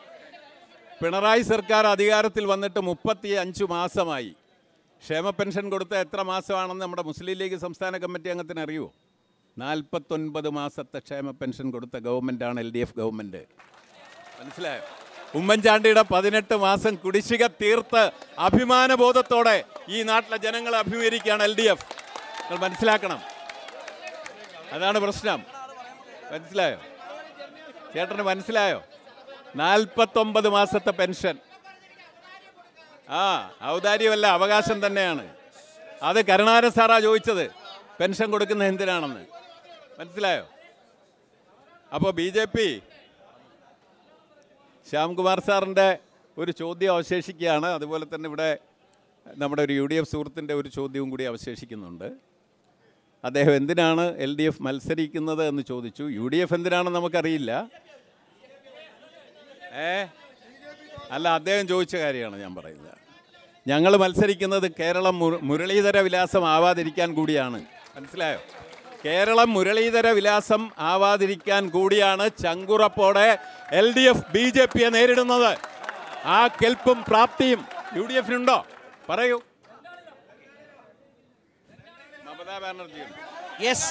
പിണറായി സർക്കാർ അധികാരത്തിൽ വന്നിട്ട് മുപ്പത്തി അഞ്ച് മാസമായി ക്ഷേമ പെൻഷൻ കൊടുത്ത എത്ര മാസമാണെന്ന് നമ്മുടെ മുസ്ലിം ലീഗ് സംസ്ഥാന കമ്മിറ്റി അംഗത്തിന് അറിയുമോ നാൽപ്പത്തൊൻപത് മാസത്തെ ക്ഷേമ പെൻഷൻ കൊടുത്ത ഗവൺമെൻറ്റാണ് എൽ ഡി എഫ് ഗവൺമെൻറ് മനസ്സിലായോ ഉമ്മൻചാണ്ടിയുടെ പതിനെട്ട് മാസം കുടിശ്ശിക തീർത്ത് അഭിമാനബോധത്തോടെ ഈ നാട്ടിലെ ജനങ്ങളെ അഭിമുഖീകരിക്കുകയാണ് എൽ ഡി എഫ് നിങ്ങൾ മനസ്സിലാക്കണം അതാണ് പ്രശ്നം മനസ്സിലായോ ചേട്ടന് മനസ്സിലായോ നാൽപ്പത്തൊമ്പത് മാസത്തെ പെൻഷൻ ആ ഔദാര്യമല്ല അവകാശം തന്നെയാണ് അത് കരുണാകരൻ സാറാ ചോദിച്ചത് പെൻഷൻ കൊടുക്കുന്ന എന്തിനാണെന്ന് മനസ്സിലായോ അപ്പോൾ ബി ജെ പി ശ്യാംകുമാർ സാറിൻ്റെ ഒരു ചോദ്യം അവശേഷിക്കുകയാണ് അതുപോലെ തന്നെ ഇവിടെ നമ്മുടെ ഒരു യു ഡി എഫ് സുഹൃത്തിൻ്റെ ഒരു ചോദ്യവും കൂടി അവശേഷിക്കുന്നുണ്ട് അദ്ദേഹം എന്തിനാണ് എൽ ഡി എഫ് മത്സരിക്കുന്നത് എന്ന് ചോദിച്ചു യു ഡി എഫ് എന്തിനാണെന്ന് നമുക്കറിയില്ല ഏ അല്ല അദ്ദേഹം ചോദിച്ച കാര്യമാണ് ഞാൻ പറയുന്നത് ഞങ്ങൾ മത്സരിക്കുന്നത് കേരളം മുര- മുരളീധര വിലാസം ആവാതിരിക്കാൻ കൂടിയാണ് മനസ്സിലായോ കേരളം മുരളീധര വിലാസം ആവാതിരിക്കാൻ കൂടിയാണ് ചങ്കുറപ്പോടെ L D F B J പിയെ നേരിടുന്നത് ആ കെൽപ്പും പ്രാപ്തിയും യു ഡി എഫിനുണ്ടോ പറയൂ മമതാ ബാനർജിയുണ്ട് യെസ്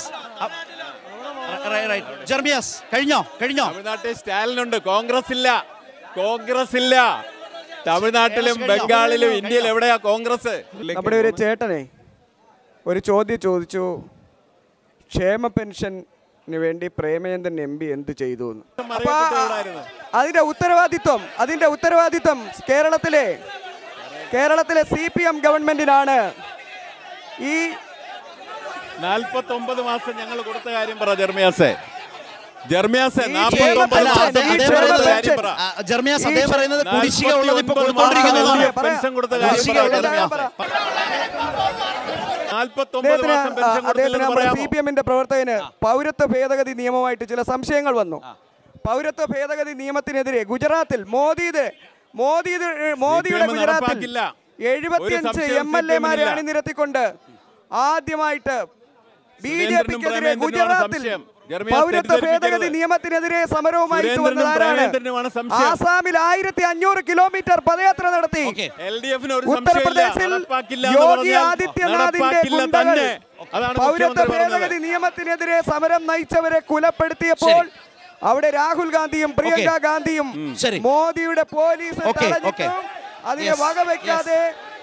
ജർമിയാസ് കഴിഞ്ഞോ കഴിഞ്ഞോ തമിഴ്നാട്ടിൽ സ്റ്റാലിനുണ്ട് കോൺഗ്രസ് ഇല്ല കോൺഗ്രസ് ഇല്ല തമിഴ്നാട്ടിലും കഴിഞ്ഞോ? ബംഗാളിലും ഇന്ത്യയിൽ എവിടെയാ കോൺഗ്രസ് നമ്മുടെ ഒരു ചേട്ടനെ ഒരു ചോദ്യം ചോദിച്ചു ക്ഷേമ പെൻഷന് വേണ്ടി പ്രേമചന്ദ്രൻ എം പി എന്ത് ചെയ്തു എന്ന് അപ്പൊ ആ- അതിന്റെ ഉത്തരവാദിത്വം അതിന്റെ ഉത്തരവാദിത്വം കേരളത്തിലെ കേരളത്തിലെ സി പി എം ഗവൺമെന്റിനാണ് ഈ നാൽപ്പത്തി ഒമ്പത് മാസം ഞങ്ങൾ കൊടുത്ത കാര്യം പറ ജർമിയാസെ ജർമിയാസെ ഈ നാൽപ്പത്തി ക്ഷേമ ഒമ്പത് പെൻഷൻ, മാസം ഈ പെൻഷൻ ക്ഷേമ കൊടുത്ത കാര്യം പെൻഷൻ, പറ ആ, ജർമിയാസ് അദ്ദേഹം പറയുന്നത് കുടിശ്ശിക ഉള്ളത് ഇപ്പൊ 49 കൊടുത്തോണ്ടിരിക്കുന്നതാണ്. മാസം പെൻഷൻ കൊടുത്ത കാര്യം കുടിശ്ശിക പറ ഉള്ളത് ജർമിയാസെ. നാൽപ്പത്തൊമ്പത് അദ്ദേഹത്തിന് മാസം പെൻഷൻ അദ്ദേഹത്തിന് കൊടുത്തില്ലെന്ന് നമ്മുടെ പറയാമോ സി പി എമ്മിന്റെ പ്രവർത്തകന് പൗരത്വ ഭേദഗതി നിയമമായിട്ട് ചില സംശയങ്ങൾ വന്നു പൗരത്വ ഭേദഗതി നിയമത്തിനെതിരെ ഗുജറാത്തിൽ മോദിയുടെ മോദിയുടെ മോദിയുടെ CPM ഗുജറാത്തിൽ നടപ്പാക്കില്ല. ഒരു എഴുപത്തിയഞ്ച് സംശയവും എം എൽ എമാരെ CPM -നില്ല. അണിനിരത്തിക്കൊണ്ട് ആദ്യമായിട്ട് ബി ജെ സുരേന്ദ്രനും പിക്കെതിരെ പ്രേമചന്ദ്രനുമാണ് ഗുജറാത്തിൽ സംശയം. ജർമിയാസ് പൗരത്വ തെറ്റിദ്ധരിപ്പിക്കരുത്. ഭേദഗതി നിയമത്തിനെതിരെ സമരവുമായിട്ട് സുരേന്ദ്രനും വന്നത് ആരാണ് പ്രേമചന്ദ്രനുമാണ് സംശയം. ആസാമിൽ ആയിരത്തി അഞ്ഞൂറ് കിലോമീറ്റർ പദയാത്ര നടത്തി എൽ ഡി എഫിന് ഒരു സംശയമില്ല ഉത്തർപ്രദേശിൽ നടപ്പാക്കില്ല എന്ന് യോഗി പറഞ്ഞാൽ ആദിത്യനാഥിന്റെ നടപ്പാക്കില്ല ഗുണ്ടകൾ തന്നെ അതാണ് പൗരത്വ മുഖ്യമന്ത്രി പറഞ്ഞത് ഭേദഗതി നിയമത്തിനെതിരെ സമരം നയിച്ചവരെ കുലപ്പെടുത്തിയപ്പോൾ അവിടെ രാഹുൽ ഗാന്ധിയും പ്രിയങ്ക ഓക്കേ. ഗാന്ധിയും ഉം, ശരി. മോദിയുടെ പോലീസ് ഓക്കേ, തടഞ്ഞിട്ടും ഓക്കേ. അതിനെ Yes, വകവെക്കാതെ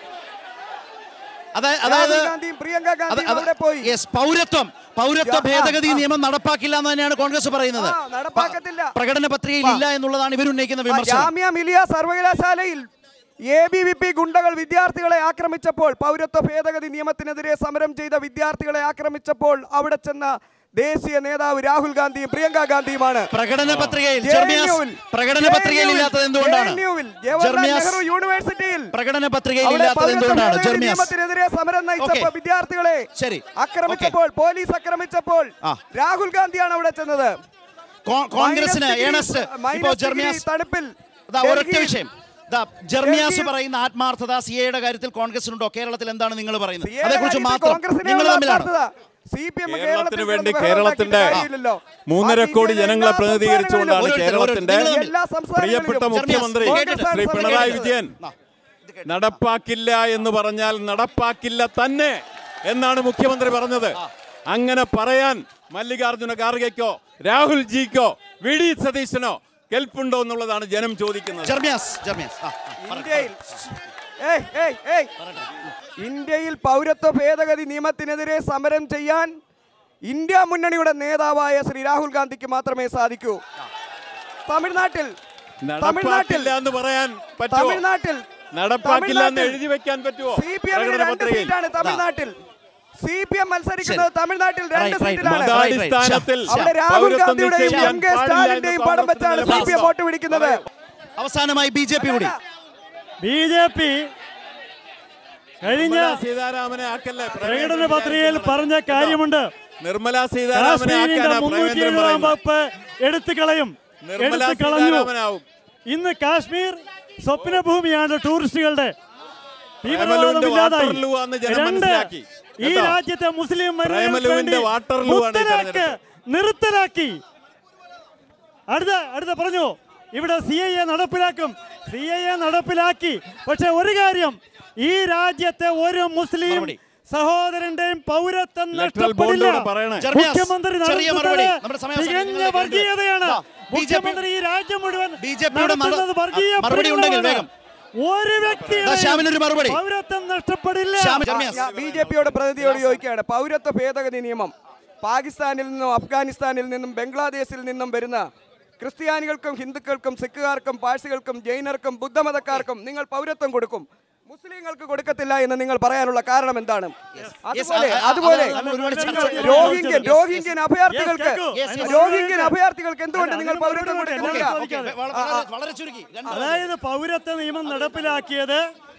അതാ- അതായത് രാഹുൽ ഗാന്ധിയും പ്രിയങ്ക അത് ഗാന്ധിയും അത് അവിടെ പോയി യെസ് പൗരത്വം പൗരത്വ ആ, ഭേദഗതി ആ. നിയമം നടപ്പാക്കില്ല എന്ന് തന്നെയാണ് കോൺഗ്രസ് പറയുന്നത് ആ, നടപ്പാക്കത്തില്ല. പ്രകടന പത്രികയിൽ ഇല്ല എന്നുള്ളതാണ് ഇവർ ഉന്നയിക്കുന്ന ആ, വിമർശനം ജാമ്യ മിലിയ സർവകലാശാലയിൽ എ ബി വി പി ഗുണ്ടകൾ വിദ്യാർത്ഥികളെ ആക്രമിച്ചപ്പോൾ പൗരത്വ ഭേദഗതി നിയമത്തിനെതിരെ സമരം ചെയ്ത വിദ്യാർത്ഥികളെ ആക്രമിച്ചപ്പോൾ അവിടെ ചെന്ന ദേശീയ നേതാവ് രാഹുൽ ഗാന്ധിയും പ്രിയങ്ക ഗാന്ധിയുമാണ് പ്രകടന പത്രികയിൽ ജെ എൻ ജർമിയാസ് യുവിൽ, പ്രകടന ജെ എൻ പത്രികയിൽ യുവിൽ, ഇല്ലാത്തത് എന്തുകൊണ്ടാണ് ജെ എൻ യുവിൽ, ജവഹർലാൽ ജർമിയാസ് നെഹ്റു യൂണിവേഴ്സിറ്റിയിൽ പ്രകടന പത്രികയിൽ അവിടെ ഇല്ലാത്തത് പൗരത്വ എന്തുകൊണ്ടാണ് ഭേദഗതി ജർമിയാസ് നിയമത്തിനെതിരെ സമരം നയിച്ചപ്പോൾ ഓക്കേ. വിദ്യാർത്ഥികളെ ശരി ആക്രമിച്ചപ്പോൾ പോലീസ് ആക്രമിച്ചപ്പോൾ ആ. രാഹുൽ ഗാന്ധിയാണ് അവിടെ ചെന്നത് കോ- കോൺഗ്രസിന് മൈനസ് ഡിഗ്രി- ഏണസ്റ്റ് മൈനസ് ഇപ്പോ ഡിഗ്രി ജർമിയാസ് തണുപ്പിൽ ദാ ഒരൊറ്റ ഡൽഹിയിൽ- വിഷയം ദാ ജർമിയാസ് ഡൽഹിയിൽ- പറയുന്ന ആത്മാർത്ഥത സി എയുടെ കാര്യത്തിൽ കോൺഗ്രസിനുണ്ടോ കേരളത്തിൽ എന്താണ് നിങ്ങൾ പറയുന്നത് സിഎയുടെ അതേക്കുറിച്ച് കാര്യത്തിൽ മാത്രം കോൺഗ്രസിനെ നിങ്ങൾ ഉള്ള തമ്മിലാണ് ആത്മാർത്ഥത. CPM കേരളത്തിന് കേരളത്തിൽ വേണ്ടി കിടന്ന് കേരളത്തിന്റെ ബഹളം കാര്യമില്ലല്ലോ. മൂന്നര ബാക്കി കോടി ഇന്ത്യയിലെ ജനങ്ങളെ എല്ലാ പ്രതിനിധീകരിച്ചുകൊണ്ടാണ് സംസ്ഥാനങ്ങളിലും കേരളത്തിന്റെ ഓരോരുത്തർ എല്ലാ സംസ്ഥാനങ്ങളിലും പ്രിയപ്പെട്ട ജർമിയാസ് മുഖ്യമന്ത്രി കോൺഗ്രസ് ആണ് ശ്രീ സമരം പിണറായി ചെയ്തത്. വിജയൻ നടപ്പാക്കില്ല എന്ന് പറഞ്ഞാൽ നടപ്പാക്കില്ല തന്നെ എന്നാണ് മുഖ്യമന്ത്രി പറഞ്ഞത് അങ്ങനെ പറയാൻ മല്ലികാർജുന ഖാർഗെക്കോ രാഹുൽ ജിക്കോ വി ഡി സതീശനോ കെൽപ്പുണ്ടോ എന്നുള്ളതാണ് ജനം ചോദിക്കുന്നത് ജർമിയാസ് ജർമിയാസ് ആ, ആ, പറ, ഇന്ത്യയിൽ ഏയ്, ഏയ്, ഏയ്. ഇന്ത്യയിൽ പൗരത്വ ഭേദഗതി നിയമത്തിനെതിരെ സമരം ചെയ്യാൻ ഇന്ത്യ മുന്നണിയുടെ നേതാവായ ശ്രീ രാഹുൽ ഗാന്ധിക്ക് മാത്രമേ സാധിക്കൂ തമിഴ്നാട്ടിൽ നടപ്പാക്കില്ല എന്ന് പറയാൻ പറ്റുമോ തമിഴ്നാട്ടിൽ നടപ്പാക്കില്ല എന്ന് തമിഴ്നാട്ടിൽ എഴുതി വെക്കാൻ പറ്റുമോ സി പി എമ്മിന് പ്രകടന രണ്ട് പത്രികയിൽ സീറ്റാണ് തമിഴ്നാട്ടിൽ സി പി എം മത്സരിക്കുന്നത് ശരി. തമിഴ്നാട്ടിൽ രണ്ട് Right, right. സീറ്റിലാണ് മതാടിസ്ഥാനത്തിൽ അവിടെ രാഹുൽ പൗരത്വം ഗാന്ധിയുടെയും നിശ്ചയിക്കാൻ എം കെ പാടില്ല സ്റ്റാലിന്റെയും എന്ന് പടം വെച്ചാണ് സി പി എം വോട്ട് പിടിക്കുന്നത് അവസാനമായി ബി ജെ പി കൂടി ബി ജെ പി കഴിഞ്ഞ നിർമ്മലാ സീതാരാമനെ ആക്കല്ലേ പ്രകടന പത്രികയിൽ പറഞ്ഞ കാര്യമുണ്ട് നിർമ്മല സീതാരാമനെ കാശ്മീരിന്റെ ആക്കാനാ മുന്നൂറ്റി പ്രേമേന്ദ്രൻ എഴുപതാം പറയുന്നത് വകുപ്പ് എടുത്തു കളയും നിർമ്മല എടുത്തു കളഞ്ഞു സീതാരാമനാവും ഇന്ന് കാശ്മീർ സ്വപ്നഭൂമിയാണ് ടൂറിസ്റ്റുകളുടെ തീവ്രവാദം പ്രേമലുവിന്റെ ഇല്ലാതായി വാട്ടർലൂ ആണെന്ന് ജനം രണ്ട് മനസ്സിലാക്കി. ഈ കേട്ടോ? രാജ്യത്തെ മുസ്ലിം വനിതകൾക്ക് പ്രേമലുവിന്റെ വേണ്ടി വാട്ടർലൂ ആണ് ഈ മുത്തലാഖ് തെരഞ്ഞെടുപ്പ്. നിർത്തലാക്കി അടുത്ത അടുത്ത പറഞ്ഞു ഇവിടെ സി ഐ എ നടപ്പിലാക്കും സി എ നടപ്പിലാക്കി പക്ഷെ ഒരു കാര്യം ഈ രാജ്യത്തെ ഒരു മുസ്ലിം സഹോദരന്റെയും പൗരത്വം നഷ്ടപ്പെടില്ല ബോണ്ടോട് പറയണേ. ജർമ്മിയാസ്, മുഖ്യമന്ത്രി ചെറിയ നടത്തുന്നത് മറുപടി. നമ്മുടെ സമയം തികഞ്ഞ അവസാനിക്കുന്നതിലേക്ക് വർഗീയതയാണ് ഇതാ, മുഖ്യമന്ത്രി ഈ രാജ്യം മുഴുവൻ ബിജെപിയുടെ മറു- നടത്തുന്നത് വർഗീയ മറുപടി ഉണ്ടെങ്കിൽ പ്രീണനമാണ്. ഒരു ദാ ശ്യാമിനൊരു മറുപടി. വ്യക്തി പൗരത്വം നഷ്ടപ്പെടില്ല ബി ജെ പിയുടെ പ്രതിനിധിയോട് ചോദിക്കുകയാണ് പൗരത്വ ഭേദഗതി നിയമം പാകിസ്ഥാനിൽ നിന്നും അഫ്ഗാനിസ്ഥാനിൽ നിന്നും ബംഗ്ലാദേശിൽ നിന്നും വരുന്ന ക്രിസ്ത്യാനികൾക്കും ഹിന്ദുക്കൾക്കും സിഖുകാർക്കും പാഴ്സികൾക്കും ജൈനർക്കും ബുദ്ധമതക്കാർക്കും നിങ്ങൾ പൗരത്വം കൊടുക്കും മുസ്ലിങ്ങൾക്ക് കൊടുക്കത്തില്ല എന്ന് നിങ്ങൾ പറയാനുള്ള കാരണം എന്താണ് അതുപോലെ അത് അതുപോലെ അത് ഒരുപാട് ചർച്ച നിങ്ങൾ ചെയ്യണം. രോഹിംഗ്യൻ രോഹിംഗ്യൻ അഭയാർത്ഥികൾക്ക് Yes, കേൾക്കൂ. രോഹിംഗ്യൻ അഭയാർത്ഥികൾക്ക് എന്തുകൊണ്ട് നിങ്ങൾ പൗരത്വം കൊടുക്കുന്നില്ല വളരെ ചുരുക്കി അതായത് പൗരത്വ നിയമം നടപ്പിലാക്കിയത്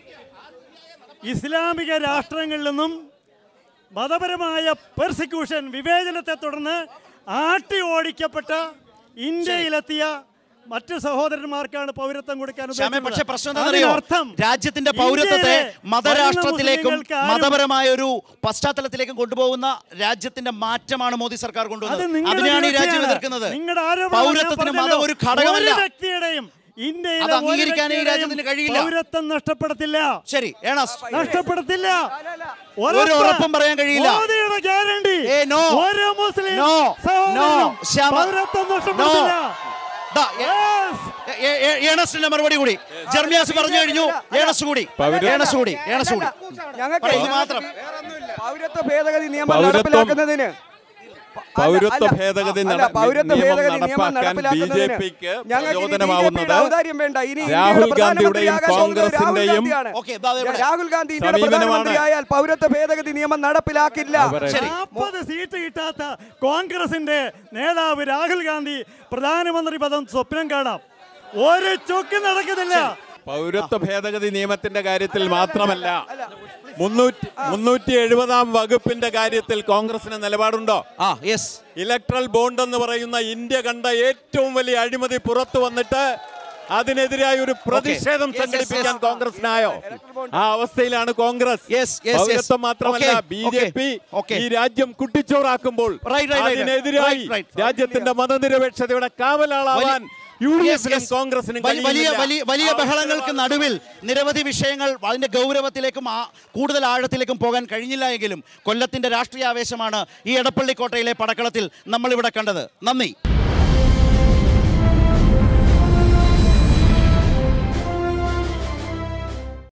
ഇസ്ലാമിക രാഷ്ട്രങ്ങളിൽ നിന്നും മതപരമായ പെർസിക്യൂഷൻ വിവേചനത്തെ തുടർന്ന് ആട്ടി ഓടിക്കപ്പെട്ട ഇന്ത്യയിലെത്തിയ മറ്റു സഹോദരന്മാർക്കാണ് പൗരത്വം കൊടുക്കാൻ ശ്യാമേ പക്ഷേ ഉദ്ദേശിച്ചത്. പ്രശ്നം എന്താണെന്നറിയോ അതിനർത്ഥം രാജ്യത്തിന്റെ പൗരത്വത്തെ ഇന്ത്യയിലെ മതരാഷ്ട്രത്തിലേക്കും വരുന്ന മുസ്ലിങ്ങൾക്ക് ആരും- മതപരമായ ഒരു പശ്ചാത്തലത്തിലേക്കും കൊണ്ടുപോകുന്ന രാജ്യത്തിന്റെ മാറ്റമാണ് മോദി സർക്കാർ അത് കൊണ്ടുവന്നത് നിങ്ങളുടെ അതിനാണ് ഈ രാജ്യം വീഴ്ചയാണ്. എതിർക്കുന്നത് നിങ്ങളുടെ ആരോപണം പൗരത്വത്തിന് ഞാൻ മതം പറഞ്ഞല്ലോ. ഒരു ഘടകമല്ല ഒരു വ്യക്തിയുടെയും ഇന്ത്യയിലെ അത് ഒരു അംഗീകരിക്കാൻ ഈ വ്യക്തിയുടെയും രാജ്യത്തിന് കഴിയില്ല. പൗരത്വം നഷ്ടപ്പെടത്തില്ല ശരി ഏണസ് നഷ്ടപ്പെടത്തില്ല ഒരു ഉറപ്പും പറയാൻ കഴിയില്ല മോദിയുടെ ഗ്യാരണ്ടി ഏ, no. ഒരു മുസ്ലിം No. സഹോദരനും No. ശ്യാമ. പൗരത്വം നഷ്ടപ്പെടത്തില്ല ദാ, ഏ- ഏ- ഏ- ഏണസ്റ്റിന്റെ മറുപടി കൂടി ജർമിയാസ് പറഞ്ഞു കഴിഞ്ഞു ഏണസ് കൂടി പൗര- ഏണസ് കൂടി ഏണസ് കൂടി ഞങ്ങൾക്ക് പറയൂ, മാത്രം പൗരത്വ ഭേദഗതി നിയമം പൗരത്വം- നടപ്പിലാക്കുന്നതിന് പൗരത്വ അല്ല, ഭേദഗതി അല്ല, നട- പൗരത്വ നിയമം ഭേദഗതി നിയമം നടപ്പാക്കാൻ നടപ്പിലാക്കുന്നതിന് ബിജെപിക്ക് ഞങ്ങൾക്ക് ഇനി പ്രചോദനമാവുന്നത് ബിജെപിയുടെ ഔദാര്യം വേണ്ട ഇനി രാഹുൽ ഇന്ത്യയുടെ ഗാന്ധിയുടെയും പ്രധാനമന്ത്രിയാകാൻ പോകുന്നത് രാഹുൽ കോൺഗ്രസിന്റെയും ഗാന്ധിയാണ്. ഓക്കേ, ദാ ദേ ഇവിടെ. രാഹുൽ ഗാന്ധി ഇന്ത്യയുടെ സമീപനമാണ്. പ്രധാനമന്ത്രിയായാൽ പൗരത്വ ഭേദഗതി നിയമം നടപ്പിലാക്കില്ല നാൽപ്പത് സീറ്റ് കിട്ടാത്ത കോൺഗ്രസിന്റെ നേതാവ് രാഹുൽ ഗാന്ധി പ്രധാനമന്ത്രി പദം സ്വപ്നം കാണാം ഒരു ചൊക്ക് നടക്കുന്നില്ല പൗരത്വ ഭേദഗതി നിയമത്തിന്റെ കാര്യത്തിൽ മാത്രമല്ല മുന്നൂറ്റി മുന്നൂറ്റി എഴുപതാം വകുപ്പിന്റെ കാര്യത്തിൽ കോൺഗ്രസിന് നിലപാടുണ്ടോ ആ യെസ് ഇലക്ട്രൽ ബോണ്ട് എന്ന് പറയുന്ന ഇന്ത്യ കണ്ട ഏറ്റവും വലിയ അഴിമതി പുറത്തു വന്നിട്ട് അതിനെതിരായ ഒരു പ്രതിഷേധം Yes, yes, സംഘടിപ്പിക്കാൻ yes. കോൺഗ്രസിനായോ ആ അവസ്ഥയിലാണ് കോൺഗ്രസ് yes, yes. പൗരത്വം മാത്രമല്ല Okay, B J P okay. ഈ രാജ്യം കുട്ടിച്ചോറാക്കുമ്പോൾ Right, right, right. അതിനെതിരായി Right, right. രാജ്യത്തിന്റെ മതനിരപേക്ഷതയുടെ കാവലാളാവാൻ യു ഡി Yes, എഫിനും yes. കോൺഗ്രസിനും വലിയ വലിയ കഴിയുന്നില്ല. വലിയ വലിയ ബഹളങ്ങൾക്ക് നടുവിൽ നിരവധി വിഷയങ്ങൾ അതിന്റെ ഗൗരവത്തിലേക്കും ആ- കൂടുതൽ ആഴത്തിലേക്കും പോകാൻ കഴിഞ്ഞില്ല എങ്കിലും കൊല്ലത്തിന്റെ രാഷ്ട്രീയ ആവേശമാണ് ഈ എടപ്പള്ളി കോട്ടയിലെ പടക്കളത്തിൽ നമ്മളിവിടെ കണ്ടത് നന്ദി